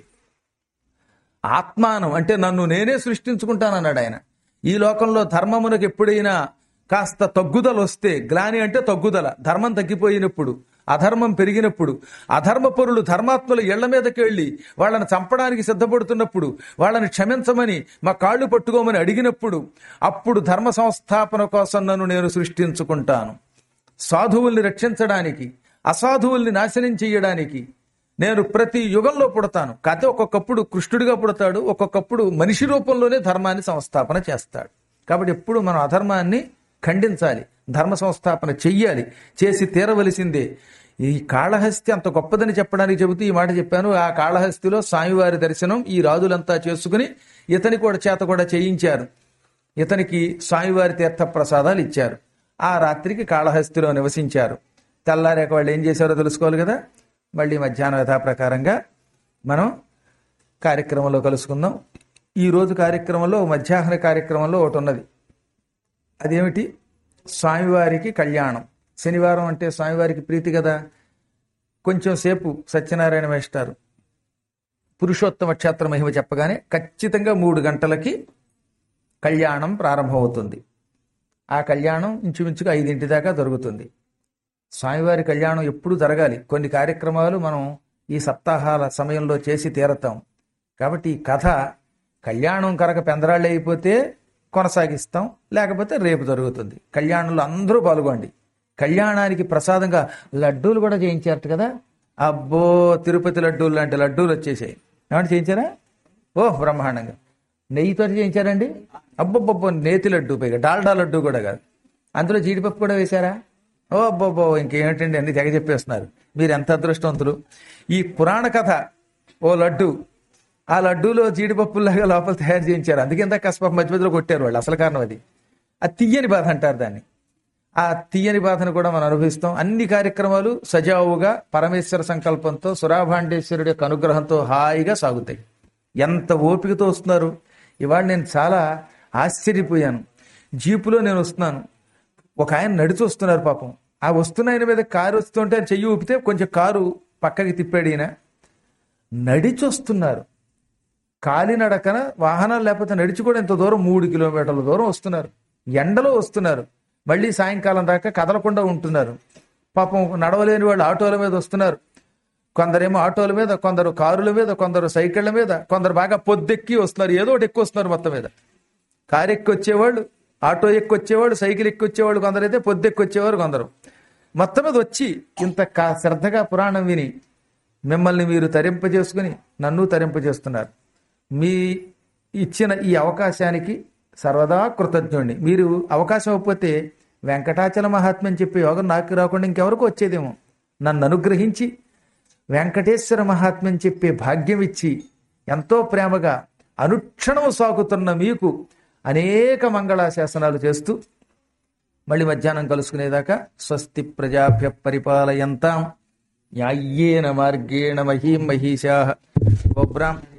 ఆత్మానం అంటే నన్ను నేనే సృష్టించుకుంటానన్నాడు ఆయన ఈ లోకంలో ధర్మమునకు ఎప్పుడైనా కాస్త తగ్గుదల వస్తే గ్లాని అంటే తగ్గుదల ధర్మం తగ్గిపోయినప్పుడు అధర్మం పెరిగినప్పుడు అధర్మపరులు ధర్మాత్ముల ఇళ్ల మీదకి వెళ్ళి వాళ్ళని చంపడానికి సిద్ధపడుతున్నప్పుడు వాళ్ళని క్షమించమని మా కాళ్ళు పట్టుకోమని అడిగినప్పుడు అప్పుడు ధర్మ సంస్థాపన కోసం నన్ను నేను సృష్టించుకుంటాను సాధువుల్ని రక్షించడానికి అసాధువుల్ని నాశనం చేయడానికి నేను ప్రతి యుగంలో పుడతాను కాకపోతే ఒక్కొక్కప్పుడు కృష్ణుడిగా పుడతాడు ఒక్కొక్కప్పుడు మనిషి రూపంలోనే ధర్మాన్ని సంస్థాపన చేస్తాడు కాబట్టి ఎప్పుడు మనం అధర్మాన్ని ఖండించాలి ధర్మ సంస్థాపన చెయ్యాలి చేసి తీరవలసిందే ఈ కాళహస్తి అంత గొప్పదని చెప్పడానికి చెబుతూ ఈ మాట చెప్పాను ఆ కాళహస్తిలో స్వామివారి దర్శనం ఈ రాజులంతా చేసుకుని ఇతని కూడా చేత కూడా చేయించారు ఇతనికి స్వామివారి తీర్థ ప్రసాదాలు ఇచ్చారు ఆ రాత్రికి కాళహస్తిలో నివసించారు తెల్లారాక వాళ్ళు ఏం చేశారో తెలుసుకోవాలి కదా మళ్ళీ మధ్యాహ్నం యథాప్రకారంగా మనం కార్యక్రమంలో కలుసుకుందాం ఈ రోజు కార్యక్రమంలో మధ్యాహ్న కార్యక్రమంలో ఒకటి ఉన్నది అదేమిటి స్వామివారికి కళ్యాణం శనివారం అంటే స్వామివారికి ప్రీతి కదా కొంచెం సేపు సత్యనారాయణ మేస్టారు పురుషోత్తమ క్షేత్ర మహిమ చెప్పగానే ఖచ్చితంగా మూడు గంటలకి కళ్యాణం ప్రారంభమవుతుంది ఆ కళ్యాణం ఇంచుమించుగా ఐదింటి దాకా జరుగుతుంది స్వామివారి కళ్యాణం ఎప్పుడు జరగాలి కొన్ని కార్యక్రమాలు మనం ఈ సప్తాహాల సమయంలో చేసి తీరతాం కాబట్టి ఈ కథ కళ్యాణం కనుక పెందరాళ్ళు అయిపోతే కొనసాగిస్తాం లేకపోతే రేపు జరుగుతుంది కళ్యాణంలో అందరూ పాల్గొండి కళ్యాణానికి ప్రసాదంగా లడ్డూలు కూడా చేయించారట కదా అబ్బో తిరుపతి లడ్డూలు లాంటి లడ్డూలు వచ్చేసాయి ఏమంటే చేయించారా ఓ బ్రహ్మాండంగా నెయ్యితో చేయించారండి అబ్బబ్బబ్బో నేతి లడ్డు పైగా డాల్డా లడ్డు కూడా కాదు అందులో జీడిపప్పు కూడా వేశారా ఓ అబ్బబ్బో ఇంకేమిటండి అన్ని తెగ చెప్పేస్తున్నారు మీరు ఎంత అదృష్టవంతులు ఈ పురాణ కథ ఓ లడ్డు ఆ లడ్డూలో జీడిపప్పులాగా లోపల తయారు చేయించారు అందుకే ఇంత కసప మధ్య మధ్యలో కొట్టారు వాళ్ళు అసలు కారణం అది ఆ తీయని బాధ అంటారు దాన్ని ఆ తీయని బాధను కూడా మనం అనుభవిస్తాం అన్ని కార్యక్రమాలు సజావుగా పరమేశ్వర సంకల్పంతో సురాభాండేశ్వరుడి యొక్క అనుగ్రహంతో హాయిగా సాగుతాయి ఎంత ఓపికతో వస్తున్నారు ఇవాళ నేను చాలా ఆశ్చర్యపోయాను జీపులో నేను వస్తున్నాను ఒక ఆయన నడిచి వస్తున్నారు పాపం ఆ వస్తున్న ఆయన మీద కారు వస్తుంటే ఆయన చెయ్యి ఊపితే కొంచెం కారు పక్కకి తిప్పాడు ఈయన నడిచి వస్తున్నారు కాలినడకన వాహనాలు లేకపోతే నడిచి కూడా ఇంత దూరం మూడు కిలోమీటర్ల దూరం వస్తున్నారు ఎండలో వస్తున్నారు మళ్ళీ సాయంకాలం దాకా కదలకుండా ఉంటున్నారు పాపం నడవలేని వాళ్ళు ఆటోల మీద వస్తున్నారు కొందరేమో ఆటోల మీద కొందరు కారుల మీద కొందరు సైకిళ్ల మీద కొందరు బాగా పొద్దెక్కి వస్తున్నారు ఏదో ఒకటి ఎక్కువ వస్తున్నారు మొత్తం మీద కారు ఎక్కి వచ్చేవాళ్ళు ఆటో ఎక్కి వచ్చేవాళ్ళు సైకిల్ ఎక్కి వచ్చేవాళ్ళు కొందరైతే పొద్దెక్కి వచ్చేవారు కొందరు మొత్తం మీద వచ్చి ఇంత కా- శ్రద్ధగా పురాణం విని మిమ్మల్ని మీరు తరింపజేసుకుని నన్ను తరింపజేస్తున్నారు మీ ఇచ్చిన ఈ అవకాశానికి సర్వదా కృతజ్ఞుడిని మీరు అవకాశం ఇవ్వకపోతే వెంకటాచల మహాత్మ్యం చెప్పే యోగం నాకు రాకుండా ఇంకెవరికి వచ్చేదేమో నన్ను అనుగ్రహించి వెంకటేశ్వర మహాత్మ్యం చెప్పే భాగ్యం ఇచ్చి ఎంతో ప్రేమగా అనుక్షణం సాగుతున్న మీకు అనేక మంగళాశాసనాలు చేస్తూ మళ్ళీ మధ్యాహ్నం కలుసుకునేదాకా స్వస్తి ప్రజాభ్య పరిపాలయంతాం న్యాయ్యేన మార్గేణ మహీం మహిషా గోబ్రాం